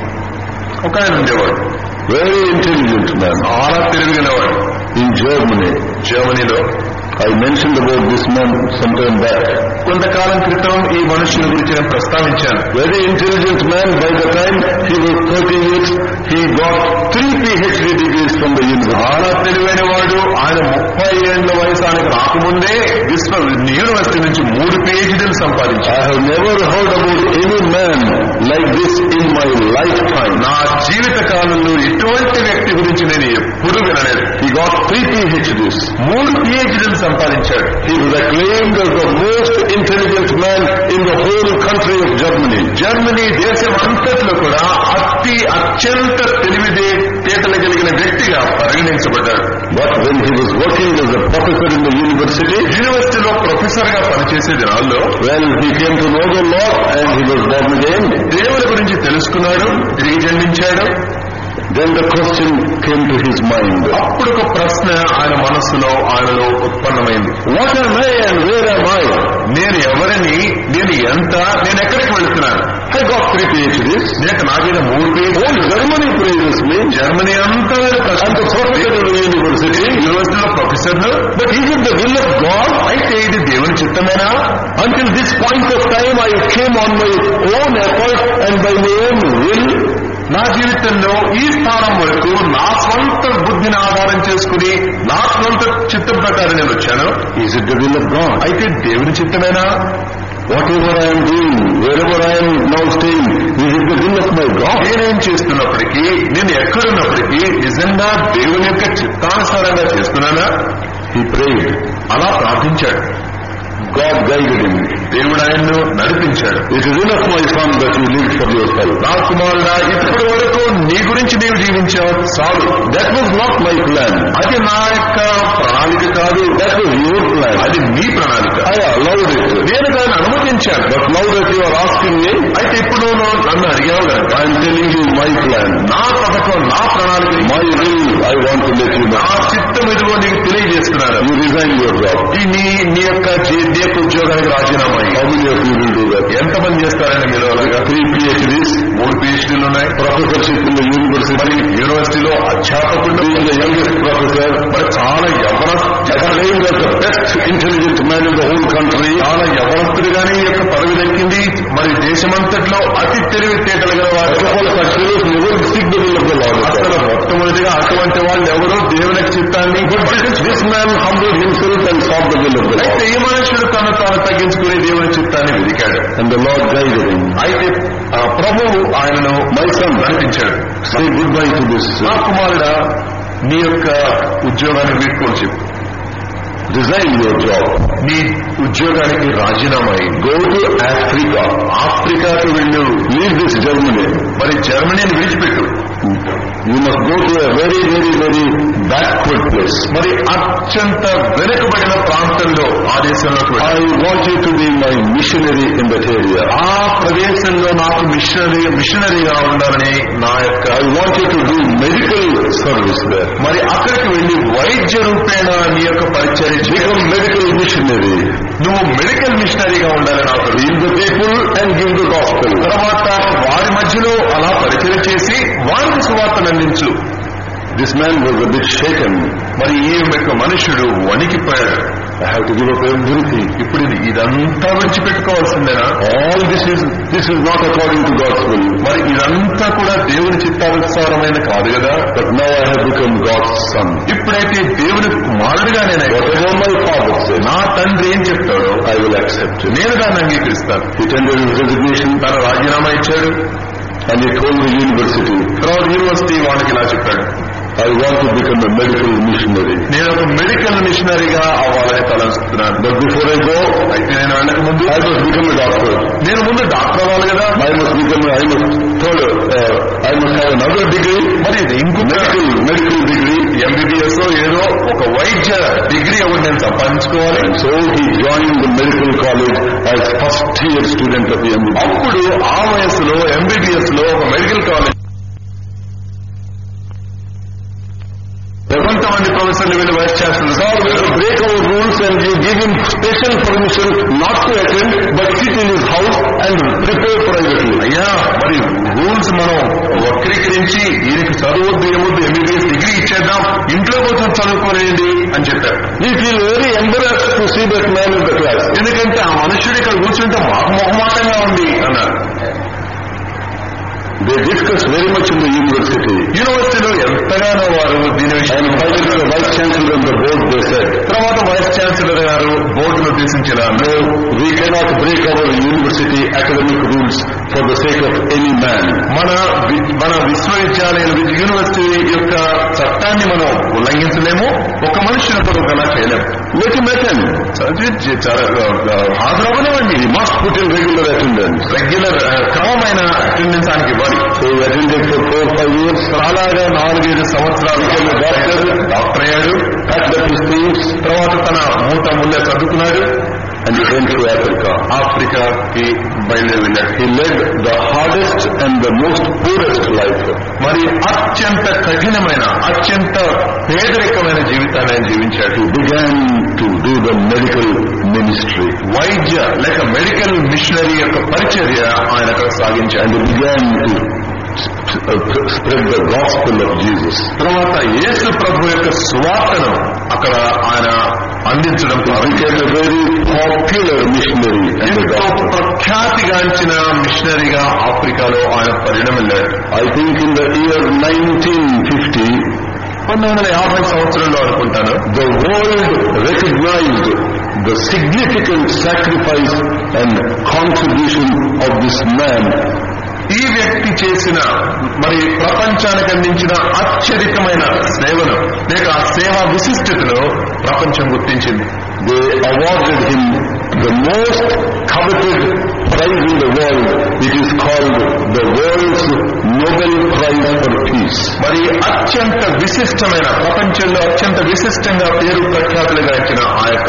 ఒక ఆయన ఉండేవాడు very intelligent man, చాలా తెలివిగలవాడు in Germany. జర్మనీలో I mentioned about this man some time back. కొంతకాలం క్రితం ఈ మనుషుని గురించి నేను ప్రస్తావించాను Very intelligent man. By the time he was 30 years, he got three PhD degrees from the university. చాలా తెలివైన వాడు ఆయన ముప్పై ఏళ్ల వయసు ఆయనకు రాకముందే విశ్వ యూనివర్సిటీ నుంచి మూడు పిహెచ్డీలు సంపాదించాడు I have never heard about any man like this in my lifetime. నా జీవిత కాలంలో ఇటువంటి వ్యక్తి గురించి నేను ఎప్పుడూ వినలేదు He got three PhDs. మూడు పిహెచ్డీలు సంపాదించాడు He was acclaimed as the most intelligent man in the whole country of Germany. Germany దేశం అంతట్లో కూడా అతి అత్యంత తెలివిదే తేటలు కలిగిన వ్యక్తిగా పరిగణించబడ్డాడు But when he was working as a professor in the university, యూనివర్సిటీలో ప్రొఫెసర్ గా పనిచేసే దినాల్లో well, he came to know the Lord and he was born again. దేవుని గురించి తెలుసుకున్నాడు తిరిగి జన్మించాడు Then the question came to his mind. అప్పుడు ఒక ప్రశ్న ఆయన మనస్సులో ఆయనలో ఉత్పన్నమైంది What am I and where am I? నేను ఎవరిని నేను ఎంత నేను ఎక్కడికి వెళుతున్నాను I got three PhDs. నేను నాకైనా మూడు పేరు Whole Germany praises me. Germany అంతా I'm the professor in the university. యూనివర్సిటీలో ప్రొఫెసర్లు But is it the will of God? అయితే ఇది దేవుని చిత్తమేనా Until this point of time, I came on my own effort and by my own will. నా జీవితంలో ఈ స్థానం వరకు నా స్వంత బుద్ధిని ఆధారం చేసుకుని నా స్వంత చిత్తం ప్రకారం నేను వచ్చాను Is it the will of God? అయితే దేవుని చిత్తమేనా Whatever I am doing, wherever I am now staying, is it the will of my God? నేనేం చేస్తున్నప్పటికీ నేను ఎక్కడున్నప్పటికీ నిజంగా దేవుని యొక్క చిత్తానుసారంగా చేస్తున్నానా He prayed. అలా ప్రార్థించాడు God guided him. దేవుడు ఆయన్ను నడిపించాడు It is enough, my son, that you live for yourself. నా కుమారుడా ఇప్పటి వరకు నీ గురించి నీవు జీవించావు చాలు That was not my plan. అది నా యొక్క ప్రణాళిక కాదు That was your plan. అది నీ ప్రణాళిక I allowed it. నేను దాన్ని అనుమతించాను But now that you are asking me, అయితే ఇప్పుడు నువ్వు నన్ను అడిగావు కనుక I am telling you my plan. నా పథకం నా ప్రణాళిక My will I want to let you నా know. చిత్తం ఇదిగో నీకు తెలియజేస్తున్నాను You resign your job. ఈ నీ నీ యొక్క జీ- నీ యొక్క ఉద్యోగానికి రాజీనామా అయ్యి. How many of you will do that? ఎంతమంది చేస్తారండి మీరు అలాగా Three PhDs, మూడు పిహెచ్డీలు ఉన్నాయి professorship in the university, మరి యూనివర్సిటీలో అధ్యాపకుడు being the youngest professor, మరి చాలా యవన claimed as the best intelligent man in the whole country. చాలా యవనస్తుడిగానే ఈ యొక్క పదవి దక్కింది మరి దేశమంతట్లో అతి తెలివితేటలు గల వారు First of all, such fellows never seek the will of the Lord. అసలు మొట్టమొదటిగా అటువంటి వాళ్ళు ఎవరో దేవుని చిత్తాన్ని This man humbled himself and sought the will of the అయితే Lord. ఈ మనుషుడు తను తాను తగ్గించుకుని దేవుని చిత్తాన్ని వెదికాడు And the Lord guided him. అయితే ఆ ప్రభువు ఆయనను My son, నడిపించాడు say goodbye to this. నా uh, కుమారుడా నీ యొక్క ఉద్యోగాన్ని వీడ్కోలు చెప్పు Resign your job. నీ ఉద్యోగానికి రాజీనామా అయ్యి Go to Africa. ఆఫ్రికాకు వెళ్ళు Leave this Germany. మరి జర్మనీని విడిచిపెట్టు You must go to a very, very, very backward place. మరి అత్యంత వెనుకబడిన ప్రాంతంలో ఆ దేశంలోకి వెళ్ళు. I want you to be my missionary in that area. ఆ ప్రదేశంలో నాకు మిషనరీ మిషనరీగా ఉండాలని నా యొక్క I want you to do medical service there. మరి అక్కడికి వెళ్లి వైద్య రూపేణ నీ యొక్క పరిచయం Become medical missionary. నువ్వు మెడికల్ మిషనరీగా ఉండాలి నాకు Heal the people and give the gospel. తర్వాత వారి మధ్యలో అలా పరిచయం చేసి వారికి సువార్తను అందించు This man was a bit shaken. మరి ఈ యొక్క మనుషుడు వణికిపోయాడు I have to give up everything. ఇప్పుడు ఇది ఇదంతా విడిచిపెట్టుకోవాల్సిందేనా All this is, this is not according to God's will. మరి ఇదంతా కూడా దేవుని చిత్తానుసారమైన కాదు కదా But now I have become God's son. ఇప్పుడైతే దేవుని కుమారుడిగా నేను Whatever my father says, నా తండ్రి ఏం చెప్తాడో I will accept it. నేను దాన్ని అంగీకరిస్తాను He tendered his resignation తన రాజీనామా ఇచ్చాడు and he told the university, తర్వాత యూనివర్సిటీ వాళ్ళకి ఇలా చెప్పాడు I want to become a medical missionary. నేను ఒక మెడికల్ మిషనరీగా అవ్వాలని తలంచుతున్నాను But before I go, అయితే నేను వెళ్ళక ముందు I must become a doctor. నేను ముందు డాక్టర్ అవ్వాలి కదా I must become, a, I must, third, uh, I must have another degree, మరి ఇది ఇంకొక medical, medical degree. ఎంబీబీఎస్ ఏదో ఒక వైద్య డిగ్రీ ఒకటి నేను సంపాదించుకోవాలి And so he joined the medical college as first year student of the MBBS. అప్పుడు ఆ వయసులో ఎంబీబీఎస్ లో ఒక మెడికల్ కాలేజ్ కొంతమంది ప్రొఫెసర్లు వీళ్ళు vice Now we chancellor will break our rules and you give him special permission not to attend but sit in his house and prepare privately. అయ్యా మరి రూల్స్ మనం వక్రీకరించి ఈయనకి చదవద్దు ఏమొద్దు ఎంబీబీఎస్ డిగ్రీ ఇచ్చేద్దాం ఇంట్లో కోసం చదువుకోలేండి అని చెప్పారు We feel very embarrassed to see that man in the class. ఎందుకంటే ఆ మనుషుడు ఇక్కడ కూర్చుంటే మాకు మొహమాటంగా ఉంది అన్నారు They discuss very much in the university. యూనివర్సిటీలో ఎంతగానో వారు దీని And విషయం finally the vice chancellor and the board they said, తర్వాత వైస్ ఛాన్సలర్ గారు బోర్డును ఉద్దేశించిన no, we cannot break our university academic rules for the sake of any man. మన వి- మన విశ్వవిద్యాలయం వి- యూనివర్సిటీ యొక్క చట్టాన్ని మనం ఉల్లంఘించలేము ఒక మనుషుల కొరకు అలా చేయలేము Let him attend. చదివి హాజరవ్వనివ్వండి He must put in regular attendance. Regular క్రమమైన అటెండెన్స్ ఆయనకి ఇవ్వాలి So he attended for four five years, అలాగా నాలుగైదు సంవత్సరాలు డాక్టర్ డాక్టర్ అయ్యాడు packed up his things, తర్వాత తన మూట ముల్లే చదువుకున్నాడు and he went to Africa. ఆఫ్రికాకి బయలుదేరి వెళ్ళాడు He led the hardest and the most poorest life. మరి అత్యంత కఠినమైన అత్యంత పేదరికమైన జీవితాన్ని ఆయన జీవించాడు He began to do the medical ministry వైద్య లేక మెడికల్ మిషనరీ యొక్క పరిచర్య ఆయన అక్కడ సాగించాడు and he began to sp- uh, spread the gospel of Jesus. తర్వాత యేసు ప్రభు యొక్క సువార్తను అక్కడ ఆయన అందించడం He ప్రారంభించాడు became a very popular missionary and a ఎంతో doctor. ప్రఖ్యాతిగాంచిన మిషనరీగా ఆఫ్రికాలో ఆయన పరిణమిల్లాడు I think in the year 1950, పంతొమ్మిది వందల యాభై సంవత్సరంలో అనుకుంటాను the world recognized the significant sacrifice and contribution of this man ఈ వ్యక్తి చేసిన మరి ప్రపంచానికి అందించిన అత్యధికమైన సేవను లేక ఆ సేవా విశిష్టతను ప్రపంచం గుర్తించింది They awarded him the most coveted prize in the world. It is called the world's Nobel Prize for Peace. మరి అత్యంత విశిష్టమైన ప్రపంచంలో అత్యంత విశిష్టంగా పేరు ప్రఖ్యాతులు గాంచిన ఆ యొక్క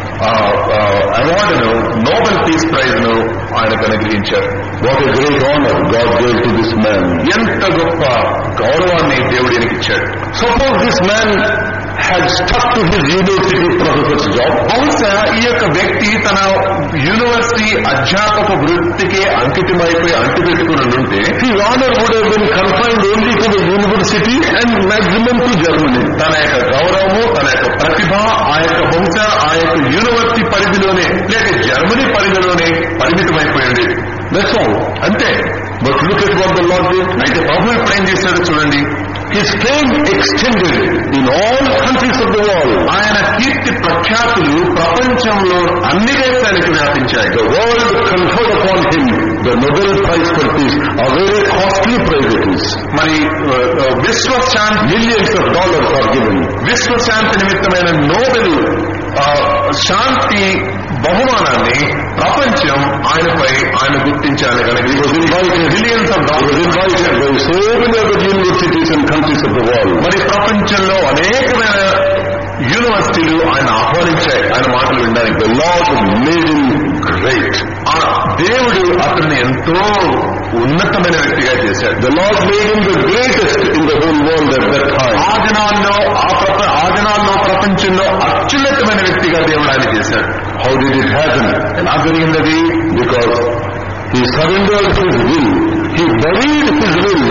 అవార్డును నోబెల్ పీస్ ప్రైజ్ ను ఆయనకు అనుగ్రహించారు What a great honor God gave to this man. ఎంత గొప్ప గౌరవాన్ని దేవుడు ఈయనకి ఇచ్చాడు Suppose this man had stuck to his university professor's job. బహుశా ఈ యొక్క వ్యక్తి తన యూనివర్సిటీ అధ్యాపక వృత్తికి అంకితమైపోయి అంటిపెట్టుకుని ఉంటే His honor would have been confined only to the university and maximum to Germany. తన యొక్క గౌరవము తన యొక్క ప్రతిభ ఆ యొక్క బహుశా ఆ యొక్క యూనివర్సిటీ పరిధిలోనే లేక జర్మనీ పరిధిలోనే పరిమితమైపోయింది That's all. అంతే But look at what the Lord did. అయితే ప్రభు ఇప్పుడు ఏం చేశాడో చూడండి His fame extended in all countries of the world. ఆయన కీర్తి ప్రఖ్యాతులు ప్రపంచంలో అన్ని దేశాలకు వ్యాపించాయి The world conferred upon him the Nobel Prize for Peace, a very costly prize it is. మరి ఆ, ఆ, విశ్వశాంతి Millions of dollars are given. విశ్వశాంతి నిమిత్తమైన నోబెల్ ఆ, శాంతి బహుమానాన్ని ప్రపంచం ఆయనపై ఆయన గుర్తించాలి కనుక He was invited, billions of he dollars was invited by so many other universities and countries of the world. మరి ప్రపంచంలో అనేకమైన యూనివర్సిటీలు ఆయన ఆహ్వానించాయి ఆయన మాటలు వినడానికి The Lord made him great. ఆ దేవుడు అతన్ని ఎంతో ఉన్నతమైన వ్యక్తిగా చేశాడు The Lord made him the greatest in the whole world at that time. ఆ దినాల్లో ఆ ప్రప ఆ దినాల్లో ప్రపంచంలో అత్యున్నతమైన వ్యక్తిగా దేవుడు ఆయన చేశాడు How did it happen? ఎలా జరిగింది అది Because he surrendered his will. He buried his will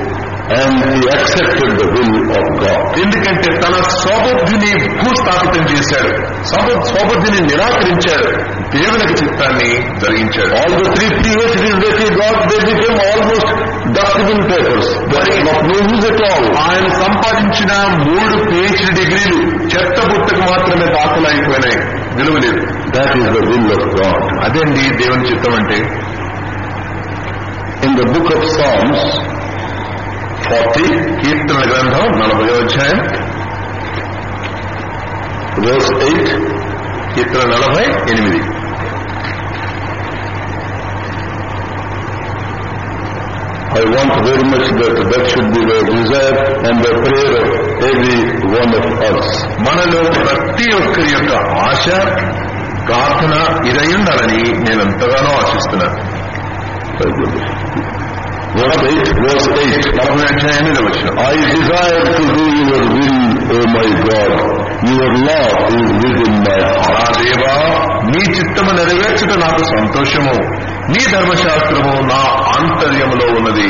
and he accepted the will of God. ఎందుకంటే తన స్వబుద్ధిని భూస్థాపితం చేశాడు స్వబు స్వబుద్ధిని నిరాకరించాడు దేవునికి చిత్తాన్ని జరిగించాడు All the three PhDs that he got, they became almost dustbin papers. They are of no use at all. ఆయన సంపాదించిన మూడు పిహెచ్డి డిగ్రీలు చెత్త బుట్టకు మాత్రమే దాఖలు అయిపోయినాయి విలువ లేదు That is the will of God. అదేండి దేవుని చిత్తం అంటే In the book of Psalms, 40, కీర్తనల గ్రంథం నలభై అధ్యాయం verse 8, కీర్తన నలభై ఎనిమిది I want very much that that should be the desire and the prayer of every one of us. మనలో ప్రతి ఒక్కరి యొక్క ఆశ ప్రార్థన ఇదై ఉండాలని నేను ఎంతగానో ఆశిస్తున్నాను Verse 8, verse 8. నలభై అధ్యాయం మీద వచ్చిన I desire to do your will, O my God. Your law is within my heart. నా దేవా నీ చిత్తము నెరవేర్చుట నాకు సంతోషము నీ ధర్మశాస్త్రము నా ఆంతర్యములో ఉన్నది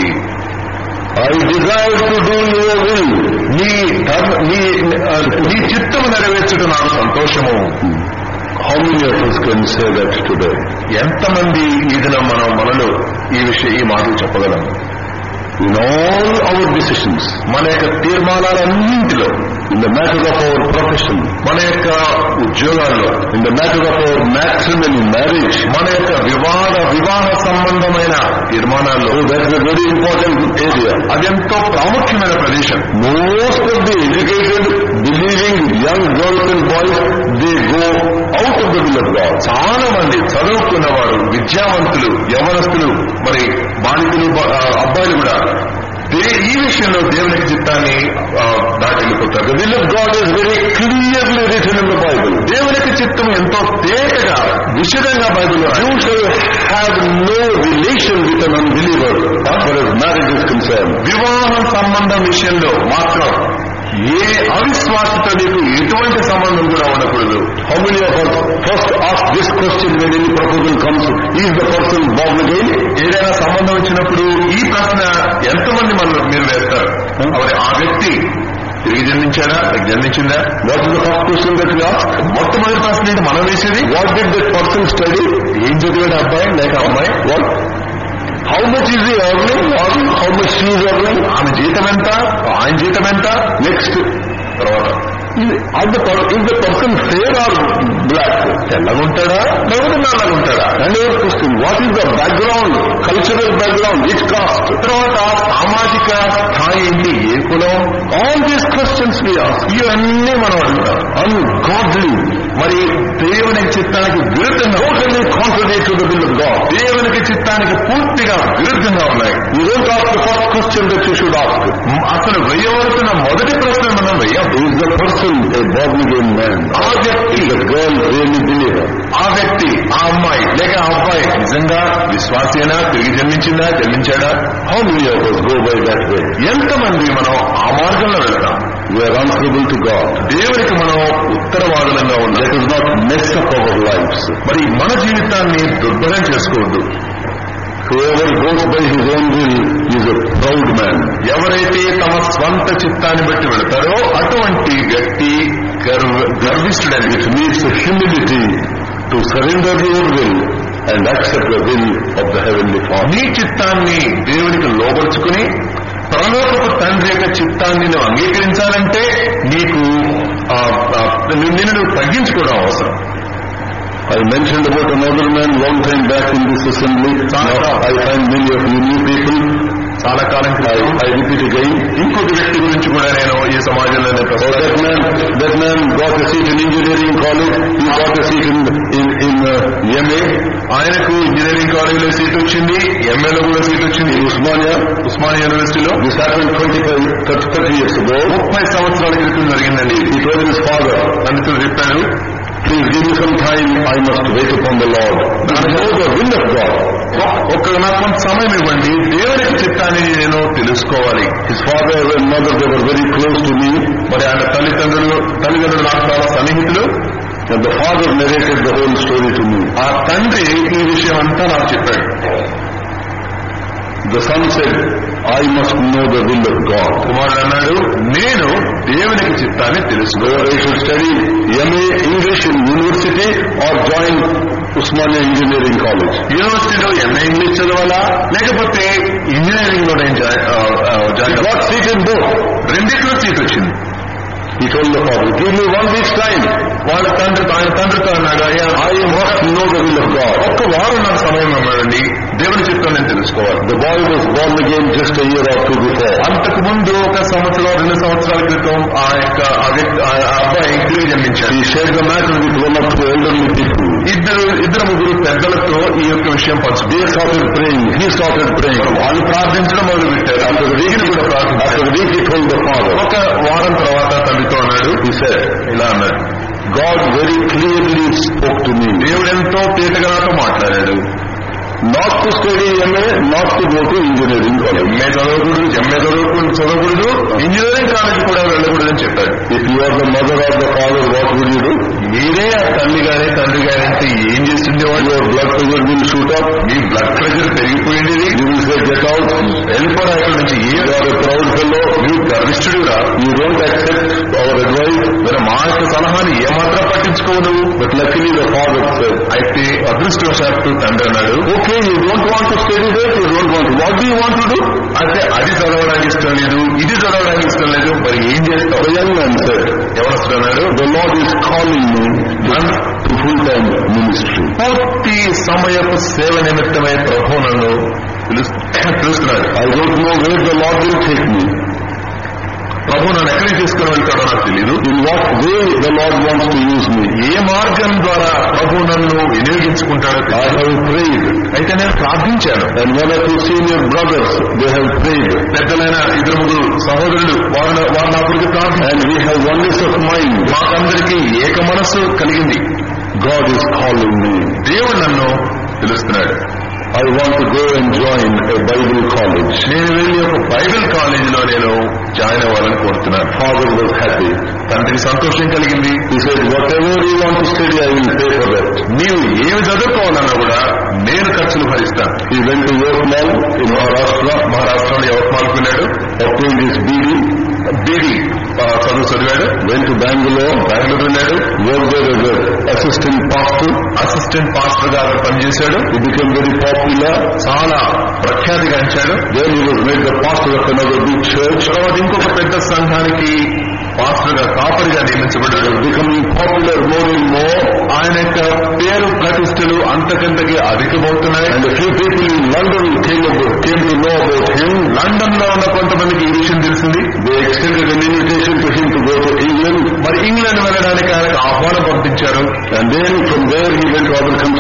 I desire to do your will. నీ ధర్మ నీ ఆ, నీ చిత్తము నెరవేర్చుట నాకు సంతోషము How many of us can say that today? ఎంతమంది ఈ దినం మనం మనలో ఈ విషయం ఈ మాటలు చెప్పగలం In all our decisions, మన యొక్క తీర్మానాలన్నింటిలో in the matter of our profession, మన యొక్క ఉద్యోగాల్లో in the matter of our matrimony, marriage, మన యొక్క వివాహ వివాహ సంబంధమైన తీర్మానాల్లో oh, that is a very important area. అదెంతో ప్రాముఖ్యమైన ప్రదేశం Most of the educated, believing young girls and boys, they go out of the will of God. చాలా మంది చదువుకున్న వారు విద్యావంతులు యవనస్తులు మరి బాలికలు బ- ఆ, అబ్బాయిలు కూడా దే- ఈ విషయంలో దేవునికి చిత్తాన్ని ఆ, దాటి వెళ్ళిపోతారు The will of God is very clearly written in the Bible. దేవునికి చిత్తం ఎంతో తేటగా విషదంగా బైబిల్లో You shall have no relation with an unbeliever as far as marriage is concerned. వివాహం సంబంధం విషయంలో మాత్రం ఏ అవిశ్వాసతో నీకు ఎటువంటి సంబంధం కూడా ఉండకూడదు How many of us first ask this question when any proposal comes, is the person born again? ఏదైనా సంబంధం వచ్చినప్పుడు ఈ ప్రశ్న ఎంతమంది మనం మీరు వేస్తారు మరి ఆ వ్యక్తి తిరిగి జన్మించాడా లేక జన్మించిందా What is the first question that we ask? మొట్టమొదటి ప్రశ్న ఏంటి మనం వేసేది What did that person study? ఏం చదివాడు అబ్బాయి లేక అమ్మాయి What? How much is he earning or how much she is earning? ఆమె జీతం ఎంత ఆయన జీతం ఎంత Next, తర్వాత are the, per- is the person fair or black? తెల్లగుంటాడా లేకపోతే నల్లగుంటాడా And your question, what is the background, cultural background, which caste? తర్వాత సామాజిక స్థాయి ఏంటి ఏ కులం All these questions we ask. ఇవన్నీ మనం అడుగుతాం Ungodly. మరి దేవుని చిత్తానికి విరుద్ధంగా totally contrary to the will of God. దేవునికి చిత్తానికి పూర్తిగా విరుద్ధంగా ఉన్నాయి You don't ask the first question that you should ask. అసలు వేయవలసిన మొదటి ప్రశ్న మనం వెయ్యం Is the person a born again man? ఆ వ్యక్తి Is the girl really believer? ఆ వ్యక్తి ఆ అమ్మాయి లేక ఆ అబ్బాయి నిజంగా విశ్వాసేనా తిరిగి జన్మించిందా జన్మించాడా How many of us go by that way? ఎంతమంది మనం ఆ మార్గంలో వెళ్తాం We are answerable to God. దేవునికి మనం ఉత్తరవాదులంగా ఉన్నాం Let us not mess up our lives. మరి మన జీవితాన్ని దుర్భరం చేసుకోవద్దు Whoever goes by his own will is a proud man. ఎవరైతే తమ స్వంత చిత్తాన్ని బట్టి వెళతారో అటువంటి వ్యక్తి గర్వ గర్విష్ఠుడని It needs a humility to surrender your will and accept the will of the Heavenly Father. నీ చిత్తాన్ని దేవునికి లోపరుచుకుని పరలోకపు తండ్రి యొక్క చిత్తాన్ని నువ్వు అంగీకరించాలంటే నీకు ఆ, ఆ, నిన్ను నువ్వు తగ్గించుకోవడం అవసరం I mentioned about another man long time back in this assembly. Now I find many of you new people. చాలా కాలం I, క్రితం I repeat again. ఇంకొక వ్యక్తి గురించి కూడా నేను ఈ సమాజంలో నేను Oh, ప్రస్తావిస్తాను. that man, that man got a seat in engineering college. He got a seat in in, in uh, MA ఆయనకు ఇంజనీరింగ్ కాలేజీలో సీట్ వచ్చింది ఎంఏలో కూడా సీట్ వచ్చింది in Usmania. ఉస్మానియా యూనివర్సిటీలో This happened 25, 30, 30 years ago. ముప్పై సంవత్సరాల క్రితం జరిగిందండి He told his father, అందుకు చెప్పాడు please give me some time. I must wait upon the Lord. I know the will of God. ఒక్క నాకు కొంత సమయం ఇవ్వండి దేవునికి చిత్తాన్ని నేను తెలుసుకోవాలి His father and mother, they were very close to me. మరి ఆయన తల్లిదండ్రులు తల్లిదండ్రులు నాకు చాలా సన్నిహితులు And the father narrated the whole story to me. ఆ తండ్రి ఈ విషయం అంతా నాకు చెప్పాడు The son said, I must know the will of God. కుమారుడు అన్నాడు నేను దేవునికి చిత్తాన్ని తెలుసుకో Whether I should study MA English in university or join Usmania Engineering College. యూనివర్సిటీలో ఎంఏ ఇంగ్లీష్ చదవాలా లేకపోతే ఇంజనీరింగ్ లో నేను జాయిన్ ఆ, ఆ, He జాయిన్ got అవ్వాలా? seat in both. రెండిట్లో సీట్ వచ్చింది He told the father, give me one week's time. వాళ్ళ తండ్రి ఆయన తండ్రితో అన్నాడు అయ్యా I must know the will of God. ఒక్క వారం నాకు సమయం ఇవ్వండి దేవుని చిత్తం నేను తెలుసుకోవాలి The boy was born again just a year or two before. అంతకు ముందు ఒక సంవత్సరం రెండు సంవత్సరాల క్రితం ఆ యొక్క ఆ వ్యక్తి ఆ ఆ అబ్బాయి తిరిగి జన్మించాడు He shared the matter with one or two elderly people. ఇద్దరు ఇద్దరు ముగ్గురు పెద్దలతో ఈ యొక్క విషయం పంచు They started praying. He started praying. వాళ్ళు ప్రార్థించడం మొదలు పెట్టారు After the week, ఈయన కూడా after ప్రార్థించారు the week he told the father, ఒక వారం తర్వాత తండ్రితో అన్నాడు he said, ఇలా అన్నాడు God very clearly spoke to me దేవుడు ఎంతో తేటగా నాతో మాట్లాడాడు not to study MA, not to go to engineering college. MA చదవకూడదు ఎంఏ చదవకూడదు చదవకూడదు ఇంజనీరింగ్ కాలేజ్ కూడా వెళ్ళకూడదని చెప్పాడు If you are the mother or the father, what would you do? మీరే ఆ తల్లి గాని తండ్రి గాని అంటే ఏం చేస్తుండేవాడు Your blood pressure will shoot up. మీ బ్లడ్ ప్రెషర్ పెరిగిపోయింది You will say, get out. వెళ్ళిపోవడం ఇక్కడ నుంచి ఏ You are a proud fellow. నువ్వు గర్విష్ఠుడుగా You don't accept our advice. మరి మా యొక్క సలహాని ఏమాత్రం పట్టించుకోవు నువ్వు But luckily the father said, అయితే అదృష్టవశాత్తు తండ్రి అన్నాడు okay, you don't want to study that, you don't want to. What do you want to do? అయితే అది చదవడానికి ఇష్టం లేదు ఇది చదవడానికి ఇష్టం లేదు మరి ఏం చేస్తావు The young man said, ఎవరు అన్నాడు the Lord is calling me to full-time ministry. పూర్తి సమయపు సేవ నిమిత్తమై ప్రభు నన్ను పిలుస్తు- పిలుస్తున్నాడు I don't know where the Lord will take me. ప్రభు నన్ను ఎక్కడికి తీసుకుని వెళ్తాడో నాకు తెలియదు In what way the Lord wants to use me. ఏ మార్గం ద్వారా ప్రభు నన్ను వినియోగించుకుంటాడో I తెలియదు have prayed. అయితే నేను ప్రార్థించాను And one or two senior brothers, they have prayed. పెద్దలైన ఇద్దరు ముగ్గురు సహోదరులు వారు వారు నా కొరకు ప్రార్థించారు And we have oneness of mind. మాకందరికీ ఏక మనస్సు కలిగింది God is calling me. దేవుడు నన్ను పిలుస్తున్నాడు I want to go and join a Bible college. నేను వెళ్ళి ఒక బైబిల్ కాలేజీలో నేను జాయిన్ అవ్వాలని కోరుతున్నాను Father was happy. తండ్రికి సంతోషం కలిగింది He said, whatever you want to study, I will pay for that. నీవు ఏమి చదువుకోవాలన్నా కూడా నేను ఖర్చులు భరిస్తాను He went to Yotmal in Maharashtra, మహారాష్ట్రలో యవత్మాలకు వెళ్ళాడు obtained his BD, బీడీ చదువు చదివాడు went to Bangalore, బెంగళూరు వెళ్ళాడు worked there as an assistant pastor. Assistant pastor గా అక్కడ పనిచేశాడు He became very popular. చాలా ప్రఖ్యాతి గాంచాడు Then he was made the pastor of another big church. తర్వాత ఇంకొక పెద్ద సంఘానికి పాస్టర్ గా కాపరిగా నియమించబడ్డాడు Becoming popular more and more. ఆయన యొక్క పేరు ప్రతిష్టలు అంతకంతకి అధికమవుతున్నాయి And a few people in London came, about, came to know about him. London లో ఉన్న కొంతమందికి ఈ విషయం తెలిసింది They extended an invitation to him to go to England. మరి ఇంగ్లాండ్ వెళ్ళడానికి ఆయనకు ఆహ్వానం పంపించారు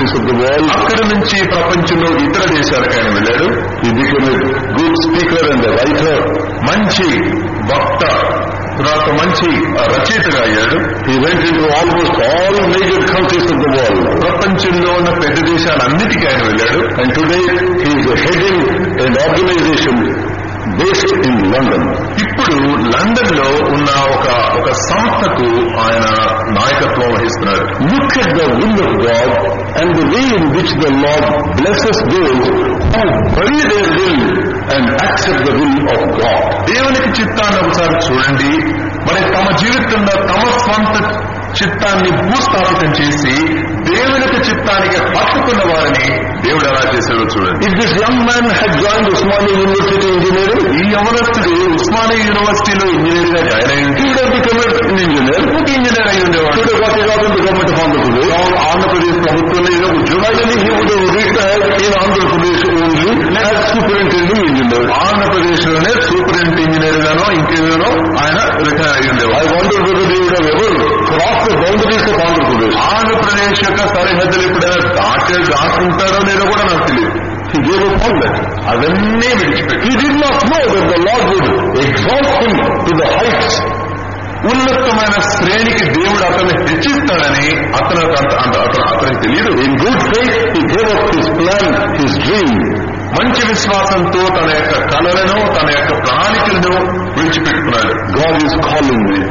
countries of the world. అక్కడి నుంచి ప్రపంచంలో ఇతర దేశాలకు ఆయన వెళ్ళాడు He became a good speaker and a writer. మంచి వక్త తర్వాత మంచి రచయితగా అయ్యాడు He went into almost all major countries of the world. ప్రపంచంలో ఉన్న పెద్ద దేశాలన్నిటికీ ఆయన వెళ్ళాడు And today he is heading an organization based in London. ఇప్పుడు లండన్ లో ఉన్న ఒక ఒక సంస్థకు ఆయన నాయకత్వం వహిస్తున్నాడు Look at the will of God and the way in which the Lord blesses those who bury their will and accept the will of God. దేవునికి చిత్తాన్ని ఒకసారి చూడండి మరి తమ జీవితంలో తమ స్వంత చిత్తాన్ని భూస్థాపితం చేసి దేవునికి చిత్తానికి హత్తుకున్న వారిని దేవుడు ఎలా చేశాడో చూడండి If this young man had joined Usmania University Engineering, ఈ యవనస్తుడు ఉస్మానియా యూనివర్సిటీలో ఇంజనీర్ గా జాయిన్ అయ్యింది he would have become an engineer. ఒక ఇంజనీర్ అయి He ఉండేవాడు would have got a job in the government of Andhra Pradesh. Andhra Pradesh ప్రభుత్వంలో ఏదో ఉద్యోగం Finally, he would have retired in Andhra Pradesh only as superintending engineer. Andhra Pradesh లోనే సూపరింట్ engineer గానో ఇంకేదోనో ఆయన retire అయి I ఉండేవాడు wonder whether they would have ever crossed the boundaries of Andhra Pradesh. Andhra Pradesh యొక్క సరిహద్దులు ఎప్పుడైనా దాటే దాటుకుంటారో లేదో కూడా నాకు తెలియదు He gave up all that. అవన్నీ విడిచిపెట్టి He did not know that the Lord would exalt him to the heights. ఉన్నతమైన శ్రేణికి దేవుడు అతన్ని హెచ్చిస్తాడని అతను అంత- అంత- అతను అతనికి తెలియదు In good faith, he gave up his plan, his dream. మంచి విశ్వాసంతో తన యొక్క కళలను తన యొక్క ప్రణాళికలను విడిచిపెట్టుకున్నాడు God is calling me.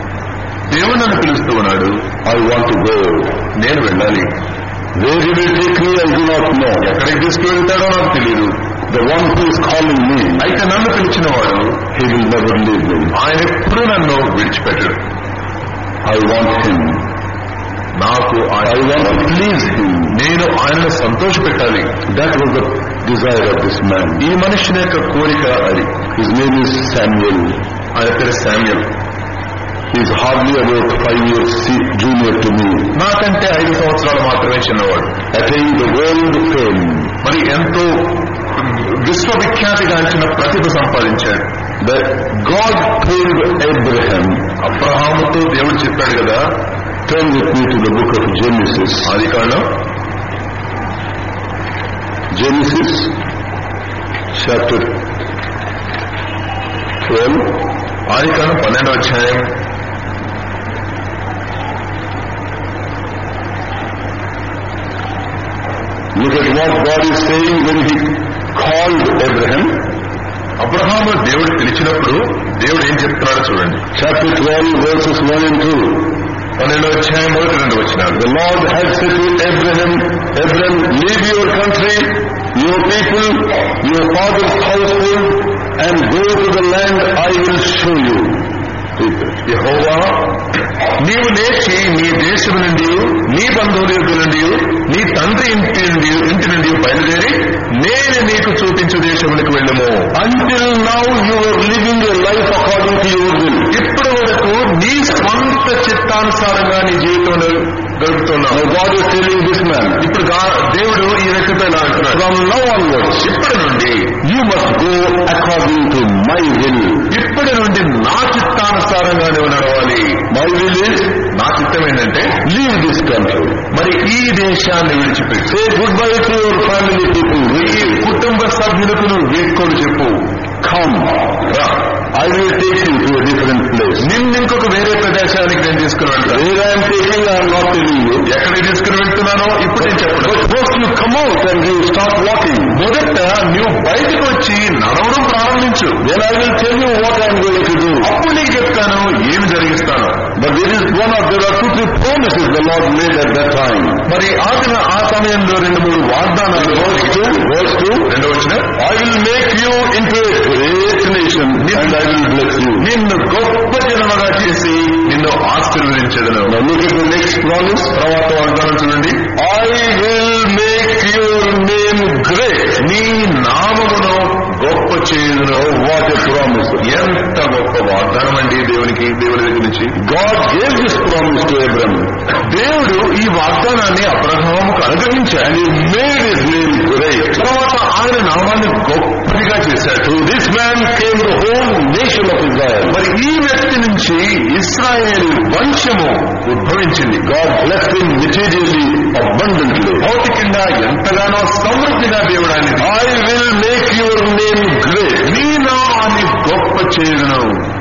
దేవుడు నన్ను పిలుస్తూ ఉన్నాడు I want to go. నేను వెళ్ళాలి Where he will take me, I do not know. ఎక్కడికి తీసుకువెళ్తాడో నాకు తెలియదు The one who is calling me, అయితే నన్ను పిలిచిన వాడు he will never leave me. ఆయన ఎప్పుడు నన్ను విడిచిపెట్టడు I want him. నాకు I ఆయన want to please him. నేను ఆయనను సంతోష పెట్టాలి That was the desire of this man. ఈ మనుషుని యొక్క కోరిక అది His name is Samuel. ఆయన పేరు Samuel He is hardly about five years se- junior to me. నాకంటే ఐదు సంవత్సరాలు మాత్రమే చిన్నవాడు Attained the world fame. మరి ఎంతో విశ్వవిఖ్యాతిగాంచిన ప్రతిభ సంపాదించాడు That God told Abraham, అబ్రహాముతో దేవుడు చెప్పాడు కదా turn with me to the book of Genesis. ఆది కాండం Genesis chapter 12. ఆది కాండం పన్నెండో అధ్యాయం Look at what God is saying when he called Abraham. Abraham దేవుడు పిలిచినప్పుడు దేవుడు ఏం చెప్తున్నాడో చూడండి Chapter 12 verses 1 and 2. పన్నెండో అధ్యాయం మొదటి రెండు వచ్చినాడు The Lord had said to Abraham, Abraham, leave your country, your people, your father's household, and go to the land I will show you. యెహోవా నీవు లేచి నీ దేశం నుండి నీ బంధువుల యొద్ద నుండి నీ తండ్రి ఇంటి నుండి ఇంటి నుండి బయలుదేరి నేను నీకు చూపించు దేశములకు వెళ్ళము Until now you were living a life according to your will. ఇప్పటి వరకు నీ స్వంత చిత్తానుసారంగా నీ జీవితంలో గడుపుతున్నావు Now God is telling this man, ఇప్పుడు గా- దేవుడు ఈ వ్యక్తితో ఇలా అంటున్నాడు from now onwards, ఇప్పటి నుండి you must go according to my will. ఇప్పటి నుండి నా చిత్తానుసారంగా నువ్వు నడవాలి My will is, నా చిత్తం ఏంటంటే leave this country. మరి ఈ దేశాన్ని విడిచిపెట్టి Say goodbye to your family people. ఈ కుటుంబ సభ్యులకు నువ్వు వీడ్కోలు చెప్పు Come. రా I will take you to a different place. నిన్ను ఇంకొక వేరే ప్రదేశానికి నేను తీసుకుని వెళ్తాను Where I am taking, I am not telling you. ఎక్కడికి తీసుకుని వెళ్తున్నానో ఇప్పుడు నేను చెప్పను But first you come out and you start walking. మొదట నువ్వు బయటకు వచ్చి నడవడం ప్రారంభించు Then I will tell you what I am going to do. అప్పుడు నీకు చెప్తాను ఏమి జరిగిస్తాను But there is one of, there are two, three promises the Lord made at that time. మరి ఆ దిన- ఆ సమయంలో రెండు మూడు వాగ్దానాలు Verse 2, verse 2, రెండో వచ్చిన I will make you into a great nation and I will bless you. నిన్ను గొప్ప జనముగా చేసి నిన్ను ఆశీర్వదించదను Now look at the next promise. తర్వాత వాగ్దానం చూడండి I will make your name great. నీ నామమును గొప్ప చేయుదును Oh, what a promise. ఎంత గొప్ప వాగ్దానం అండి ఇది దేవునికి దేవుని దగ్గర నుంచి God gave this promise to Abraham దేవుడు ఈ వాగ్దానాన్ని అబ్రహాముకు అనుగ్రహించాడు and he made his name great. తర్వాత ఆయన నామాన్ని గొప్పగా చేశాడు Through this man came the whole nation of Israel. మరి ఈ వ్యక్తి నుంచి ఇస్రాయేల్ వంశము ఉద్భవించింది God blessed him materially abundantly. భౌతికంగా ఎంతగానో సమృద్ధిగా దేవుడు ఆయన I will make your name great. నీ నామాన్ని గొప్ప చేయను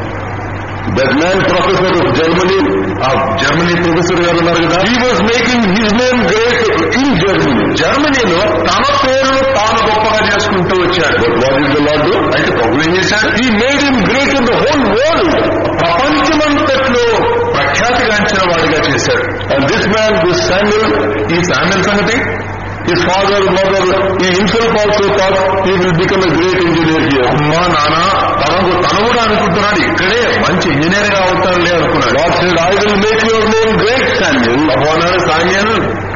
That man professor of Germany, ఆ జర్మనీ ప్రొఫెసర్ గారు ఉన్నారు కదా he was making his name great in Germany. జర్మనీలో తన పేరును తాను గొప్పగా చేసుకుంటూ వచ్చాడు But what did the Lord do? అయితే ప్రభు ఏం చేశాడు He made him great in the whole world. ప్రపంచమంతట్లో ప్రఖ్యాతిగాంచిన వాడిగా చేశాడు And this man, this Samuel, ఈ శామ్యుల్ సంగతి his father, mother, he himself also thought he will become a great engineer here. అమ్మా నాన్న తనకు తను కూడా అనుకుంటున్నాడు ఇక్కడే మంచి ఇంజనీర్ గా అవుతానులే అనుకున్నాడు God said, I will make your name great, Samuel. ప్రభు అన్నాడు సామ్యుల్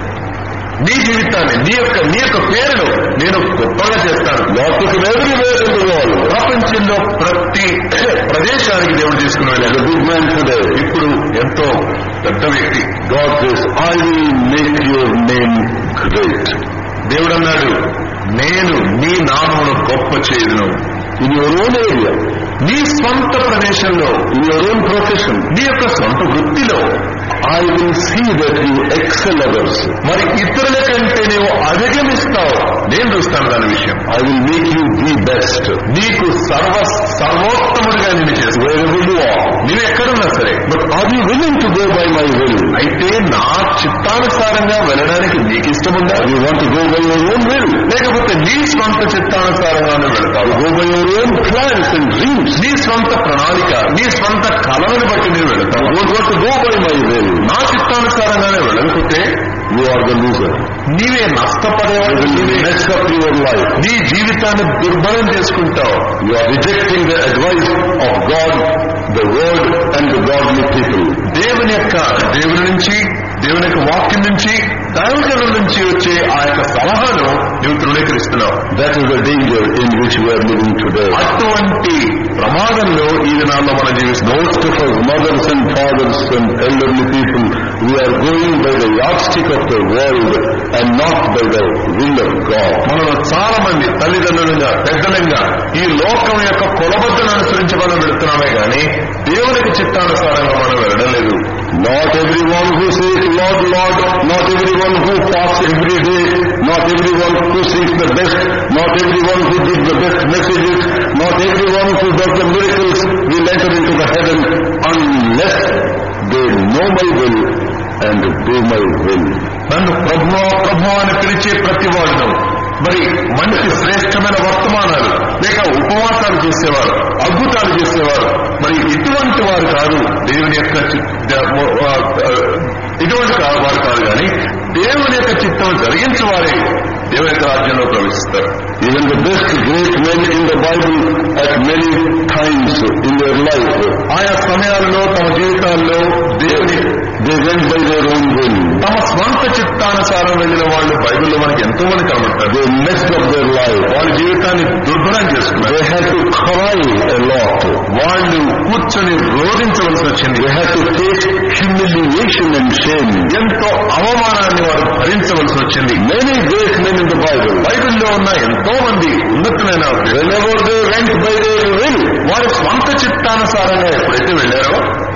నీ జీవితాన్ని నీ యొక్క నీ యొక్క పేరును నేను గొప్పగా చేస్తాను God took him everywhere in the world. ప్రపంచంలో ప్రతి ప్రదేశానికి దేవుడు తీసుకుని He's వెళ్ళాడు a big man today. ఇప్పుడు ఎంతో పెద్ద వ్యక్తి God says, I will make your name great. దేవుడు అన్నాడు నేను నీ నామమును గొప్ప చేయదును In your own area, నీ స్వంత ప్రదేశంలో in your own profession, నీ యొక్క సొంత వృత్తిలో I will see that you excel others. మరి ఇతరుల కంటే నీవు అధిగమిస్తావు నేను చూస్తాను దాని విషయం I will make you the best. నీకు సర్వ సర్వోత్తముడిగా నిన్ను చేస్తాను Wherever you are. నువ్వు ఎక్కడున్నా సరే But are you willing to go by my will? అయితే నా చిత్తానుసారంగా వెళ్ళడానికి నీకు ఇష్టముందా Or you want to go by your own will? లేకపోతే నీ స్వంత చిత్తానుసారంగా నువ్వు వెళ్తావు Go by your own plans and dreams. నీ స్వంత ప్రణాళిక నీ స్వంత కళలను బట్టి నువ్వు వెళతావు You don't want to go by my will. నా చిత్తానుసారంగానే వెళ్ళకపోతే You are the loser. నీవే నష్టపడేవాడు You will నీవే mess up your life. నీ జీవితాన్ని దుర్బలం చేసుకుంటావు You are rejecting the advice of God, the word and the godly people. దేవుని యొక్క దేవుని నుంచి దేవుని యొక్క వాక్యం నుంచి దైవజనుల నుంచి వచ్చే ఆ యొక్క సలహాను నువ్వు తృణీకరిస్తున్నావు That is the danger in which we are living today. అటువంటి ప్రమాదంలో ఈ దినాల్లో మనం జీవిస్తున్నాం Most of us, mothers and fathers and elderly people, we are going by the yardstick of the world and not by the will of God. మనలో చాలా మంది తల్లిదండ్రులుగా పెద్దలంగా ఈ లోకం యొక్క కొలబద్దను అనుసరించి మనం వెళుతున్నామే గాని దేవునికి చిత్తానుసారంగా మనం వెళ్ళడం లేదు Not everyone who says, Lord, Lord, not everyone who fasts every day, not everyone who sings the best, not everyone who gives the best messages, not everyone who does the miracles will enter into the heaven unless they know my will and do my will. నన్ను ప్రభు ప్రభు అని పిలిచే ప్రతి వాడును మరి మంచి శ్రేష్టమైన వర్తమానాలు లేక ఉపవాసాలు చేసేవారు అద్భుతాలు చేసేవారు మరి ఇటువంటి వారు కాదు దేవుని యొక్క చి- ద- ఆ, ఆ, ఇటువంటి కా- వారు కాదు కానీ దేవుని యొక్క చిత్తం జరిగించే వారే దేవుని యొక్క రాజ్యంలో ప్రవేశిస్తారు Even the best great men in the Bible at many times in their life, ఆయా సమయాల్లో తమ జీవితాల్లో దేవుని they went by their own will. తమ స్వంత చిత్తానుసారం వెళ్ళిన వాళ్ళు బైబిల్లో మనకి ఎంతో మంది కనబడతారు They messed up their life. వాళ్ళ జీవితాన్ని దుర్భరం చేసుకున్నారు They had to cry a lot. వాళ్ళు కూర్చొని రోధించవలసి వచ్చింది They had to face humiliation and shame. ఎంతో అవమానాన్ని వారు భరించవలసి వచ్చింది Many great men in the Bible, బైబిల్లో ఉన్న ఎంతో మంది ఉన్నతమైన whenever they went by their will, వారి స్వంత చిత్తానుసారంగా ఎప్పుడైతే వెళ్ళారో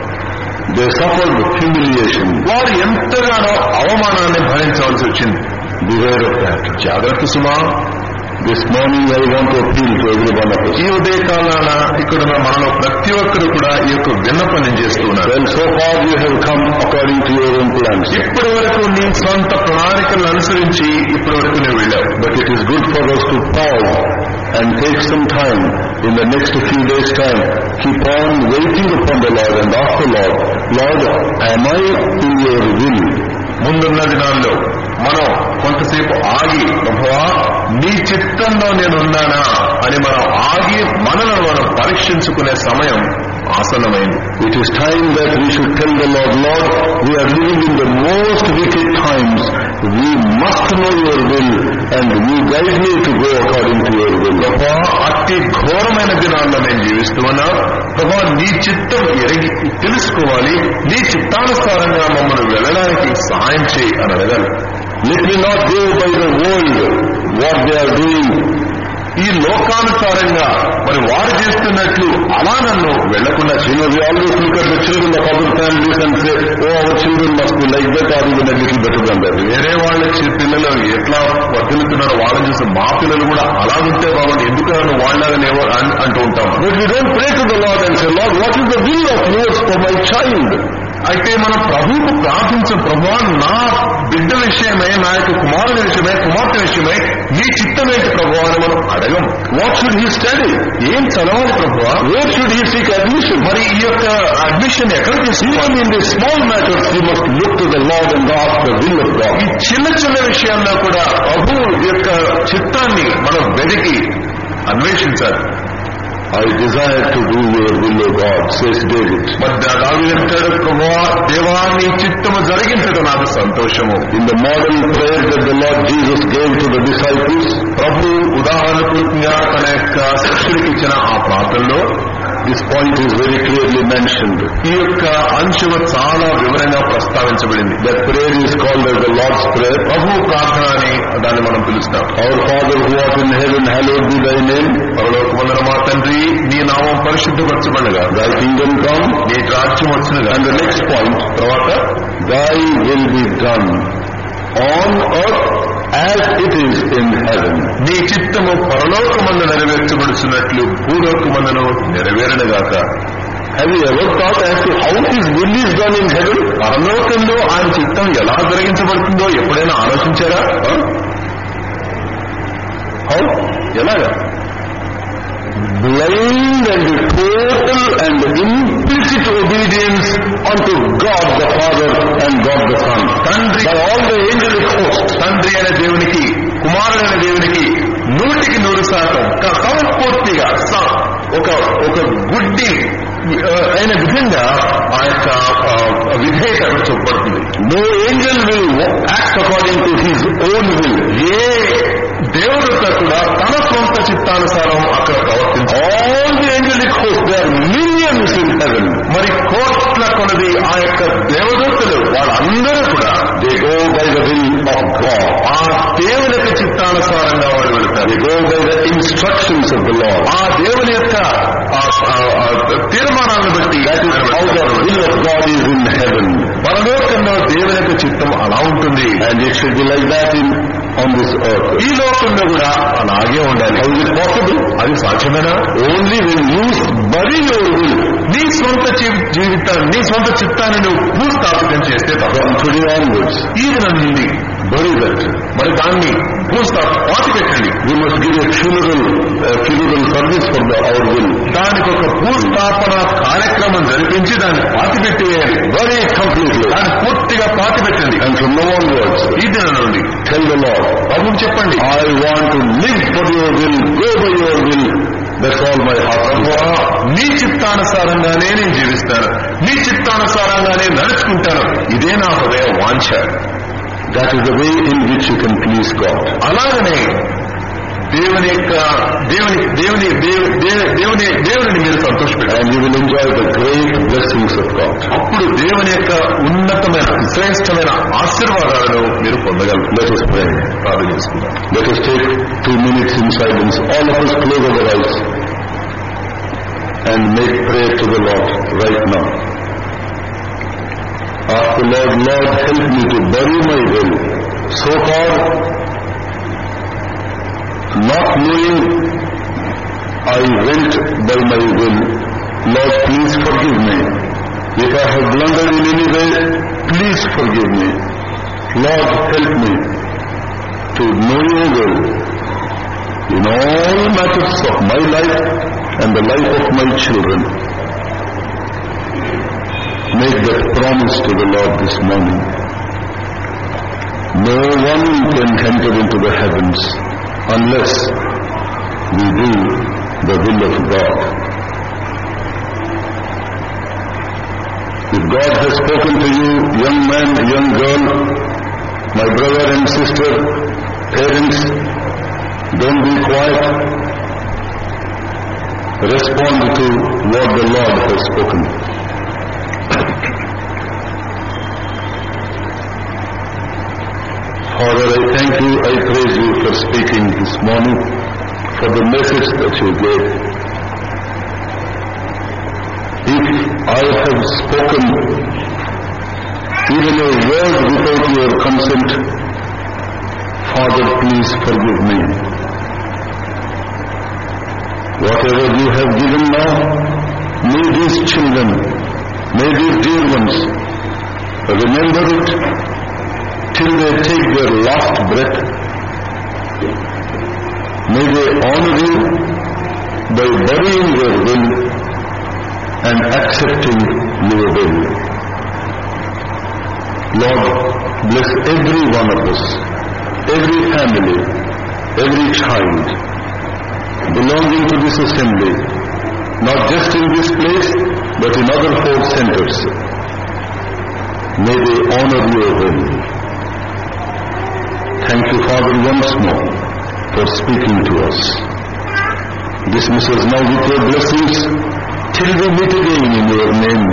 they suffered humiliation. వారు ఎంతగానో అవమానాన్ని భరించవలసి వచ్చింది Beware of that. జాగ్రత్త సుమా This morning I want to appeal to every one of us. ఈ ఉదయ కాలాన ఇక్కడ ఉన్న మనలో ప్రతి ఒక్కరు కూడా ఈ యొక్క విన్నపం నేను చేస్తూ ఉన్నారు Well, so far you have come according to your own plans. ఇప్పటి వరకు నీ సొంత ప్రణాళికలను అనుసరించి ఇప్పటి వరకు నువ్వు వెళ్ళావు But it is good for us to pause and take some time in the next few days' time. Keep on waiting upon the Lord and ask the Lord, Lord, am I in your will? ముందున్న దినాల్లో మనం కొంతసేపు ఆగి ప్రభువా నీ చిత్తంలో నేను ఉన్నానా అని మనం ఆగి మనలను మనం పరీక్షించుకునే సమయం ఆసన్నమైంది It is time that we should tell the Lord, Lord, we are living in the most wicked times. We must know your will and you guide me to go according to your will. ప్రభా అతి ఘోరమైన దినాల్లో నేను జీవిస్తూ ఉన్నా ప్రభా నీ చిత్తం ఎరిగి తెలుసుకోవాలి నీ చిత్తానుసారంగా మమ్మల్ని వెళ్ళడానికి సహాయం చేయి అని అడగాలి Let me not go by the world, what they are doing. ఈ లోకానుసారంగా మరి వారు చేస్తున్నట్లు అలా నన్ను వెళ్లకుండా You know, we always look at the children of other families and say, oh, our children must be like that or even a little better than that. వేరే వాళ్ళ చి- పిల్లలు ఎట్లా వర్ధిల్లుతున్నారో వాళ్ళని చూసి మా పిల్లలు కూడా అలా ఉంటే బాగుంది ఎందుకు నన్ను వాళ్ళలాగానేవో అన్- అంటూ ఉంటాం But we don't pray to the Lord and say, Lord, what is the will of yours for my child? అయితే మనం ప్రభువుకు ప్రార్థించం ప్రభు నా బిడ్డ విషయమై నా యొక్క కుమారుని విషయమై కుమార్తె విషయమై నీ చిత్తం ఏంటి ప్రభు అని మనం అడగం What should he study? ఏం చదవాలి ప్రభు Where should he seek admission? మరి ఈ యొక్క అడ్మిషన్ ఎక్కడ తీసుకోవాలి Even in the small matters, he must look to the Lord and ask the will of ఈ God. చిన్న చిన్న విషయాల్లో కూడా ప్రభు యొక్క చిత్తాన్ని మనం వెతికి అన్వేషించాలి I desire to do your will, O God, says David. మరి దావి అంటాడు ప్రభువా దేవా నీ చిత్తము జరిగించడం నాకు సంతోషము In the model prayer that the Lord Jesus gave to the disciples, ప్రభు ఉదాహరణపూర్వకంగా తన యొక్క శిష్యుడికి ఇచ్చిన ఆ ప్రాంతంలో this point is very clearly mentioned. ఈ యొక్క అంశము చాలా వివరంగా ప్రస్తావించబడింది That prayer is called as the Lord's Prayer. ప్రభు ప్రార్థన అని దాన్ని మనం పిలుస్తాం Our Father who art in heaven, hallowed be thy name. పరలోకమందున మా తండ్రి నీ నామం పరిశుద్ధపరచబడగా Thy kingdom come. నీ రాజ్యం వచ్చినగా And the next point, తర్వాత thy will be done on earth as it is in heaven. నీ చిత్తము పరలోకమందు నెరవేర్చబడుచున్నట్లు భూలోకమందును నెరవేరనుగాక Have you ever thought as to how his will is done in heaven? పరలోకంలో ఆయన చిత్తం ఎలా జరిగించబడుతుందో ఎప్పుడైనా ఆలోచించారా Huh? How? ఎలాగా blind and total and implicit obedience unto God the Father and God the Son. తండ్రి By all the angelic host. తండ్రి అయిన దేవునికి కుమారుడైన దేవునికి నూటికి నూరు శాతం క- సంపూర్తిగా స- ఒక ఒక గుడ్డి ఆ, అయిన విధంగా ఆ యొక్క ఆ, విధేయత అక్కడ చూపబడుతుంది No angel will wa- act according to his own will. ఏ దేవుడితో కూడా తన సొంత చిత్తానుసారం అక్కడ ప్రవర్తించాలి All the angelic hosts, there are millions in heaven. మరి కోట్ల కొలది ఆ యొక్క దేవదూతలు వాళ్ళందరూ కూడా They go by the will of God. ఆ దేవుని యొక్క చిత్తానుసారంగా వాళ్ళు వెళ్తారు They go by the instructions of the Lord. ఆ దేవుని యొక్క ఆ- ఆ- ఆ తీర్మానాలను బట్టి That is how the will of God is in heaven. పరలోకంలో దేవుని యొక్క చిత్తం అలా ఉంటుంది And it should be like that in on this earth. ఈ లోకంలో కూడా అలాగే ఉండాలి How is it possible? అది సాధ్యమేనా Only when you bury your will నీ సొంత జీ- జీవితాన్ని నీ సొంత చిత్తాన్ని నువ్వు భూస్థాపితం చేస్తే తప్ప from today onwards. ఈ దినం నుండి Bury that. మరి దాన్ని భూస్థాప పాతి పెట్టండి We must give a funeral, a funeral service for the, our will. దానికి ఒక భూస్థాపన కార్యక్రమం జరిపించి దాన్ని పాతి పెట్టేయాలి Bury it completely. దాన్ని పూర్తిగా పాతి పెట్టండి And from now onwards, ఈ దినం నుండి tell the Lord, ప్రభువు చెప్పండి I want to live for your will, go by your will. That's all my heart. ప్రభువా, నీ చిత్తానుసారంగానే నేను జీవిస్తాను నీ చిత్తానుసారంగానే నడుచుకుంటాను ఇదే నా హృదయ వాంఛ That is the way in which you can please God. అలాగనే దేవుని యొక్క దేవుని దేవుని దేవు- దేవు- దేవుని దేవుని మీరు సంతోషపెట్టాలి And you will enjoy the great blessings of God. అప్పుడు దేవుని యొక్క ఉన్నతమైన శ్రేష్టమైన ఆశీర్వాదాలను మీరు పొందగలరు Let us pray. ప్రార్థన చేసుకుందాం Let us take two minutes in silence. All of us close our eyes and make prayer to the Lord right now. Ask the Lord, Lord, help me to bury my will. So far, not knowing I went by my will. Lord, please forgive me. If I have blundered in any way, please forgive me. Lord, help me to know your will in all matters of my life and the life of my children. Make that promise to the Lord this morning. No one can enter into the heavens unless we do the will of God. God has spoken to you, young man, young girl, my brother and sister, parents, don't be quiet. Respond to what the Lord has spoken. Father, I thank you, I praise you for speaking this morning, for the message that you gave. If I have spoken even a word without your consent, Father, please forgive me. Whatever you have given now, may these children, may these dear ones, remember it till they take their last breath. May they honor you by burying their will and accepting your will. Lord, bless every one of us, every family, every child belonging to this assembly, not just in this place, but in other four centers. May they honor your will. Thank you, Father, once more for speaking to us. Dismiss us now with your blessings till we meet again in your name.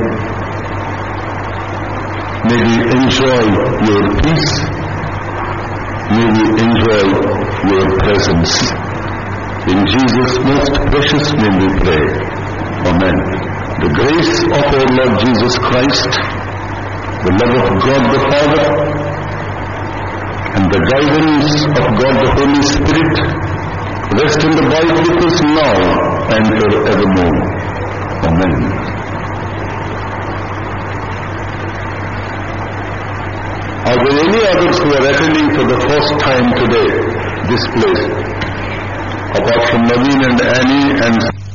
May we enjoy your peace. May we enjoy your presence. In Jesus' most precious name we pray. Amen. The grace of our Lord Jesus Christ, the love of God the Father, and the guidance of God the Holy Spirit rest and abide with us now and forevermore. Amen. Are there any others who are attending for the first time today this place? Apart from Naveen and Annie and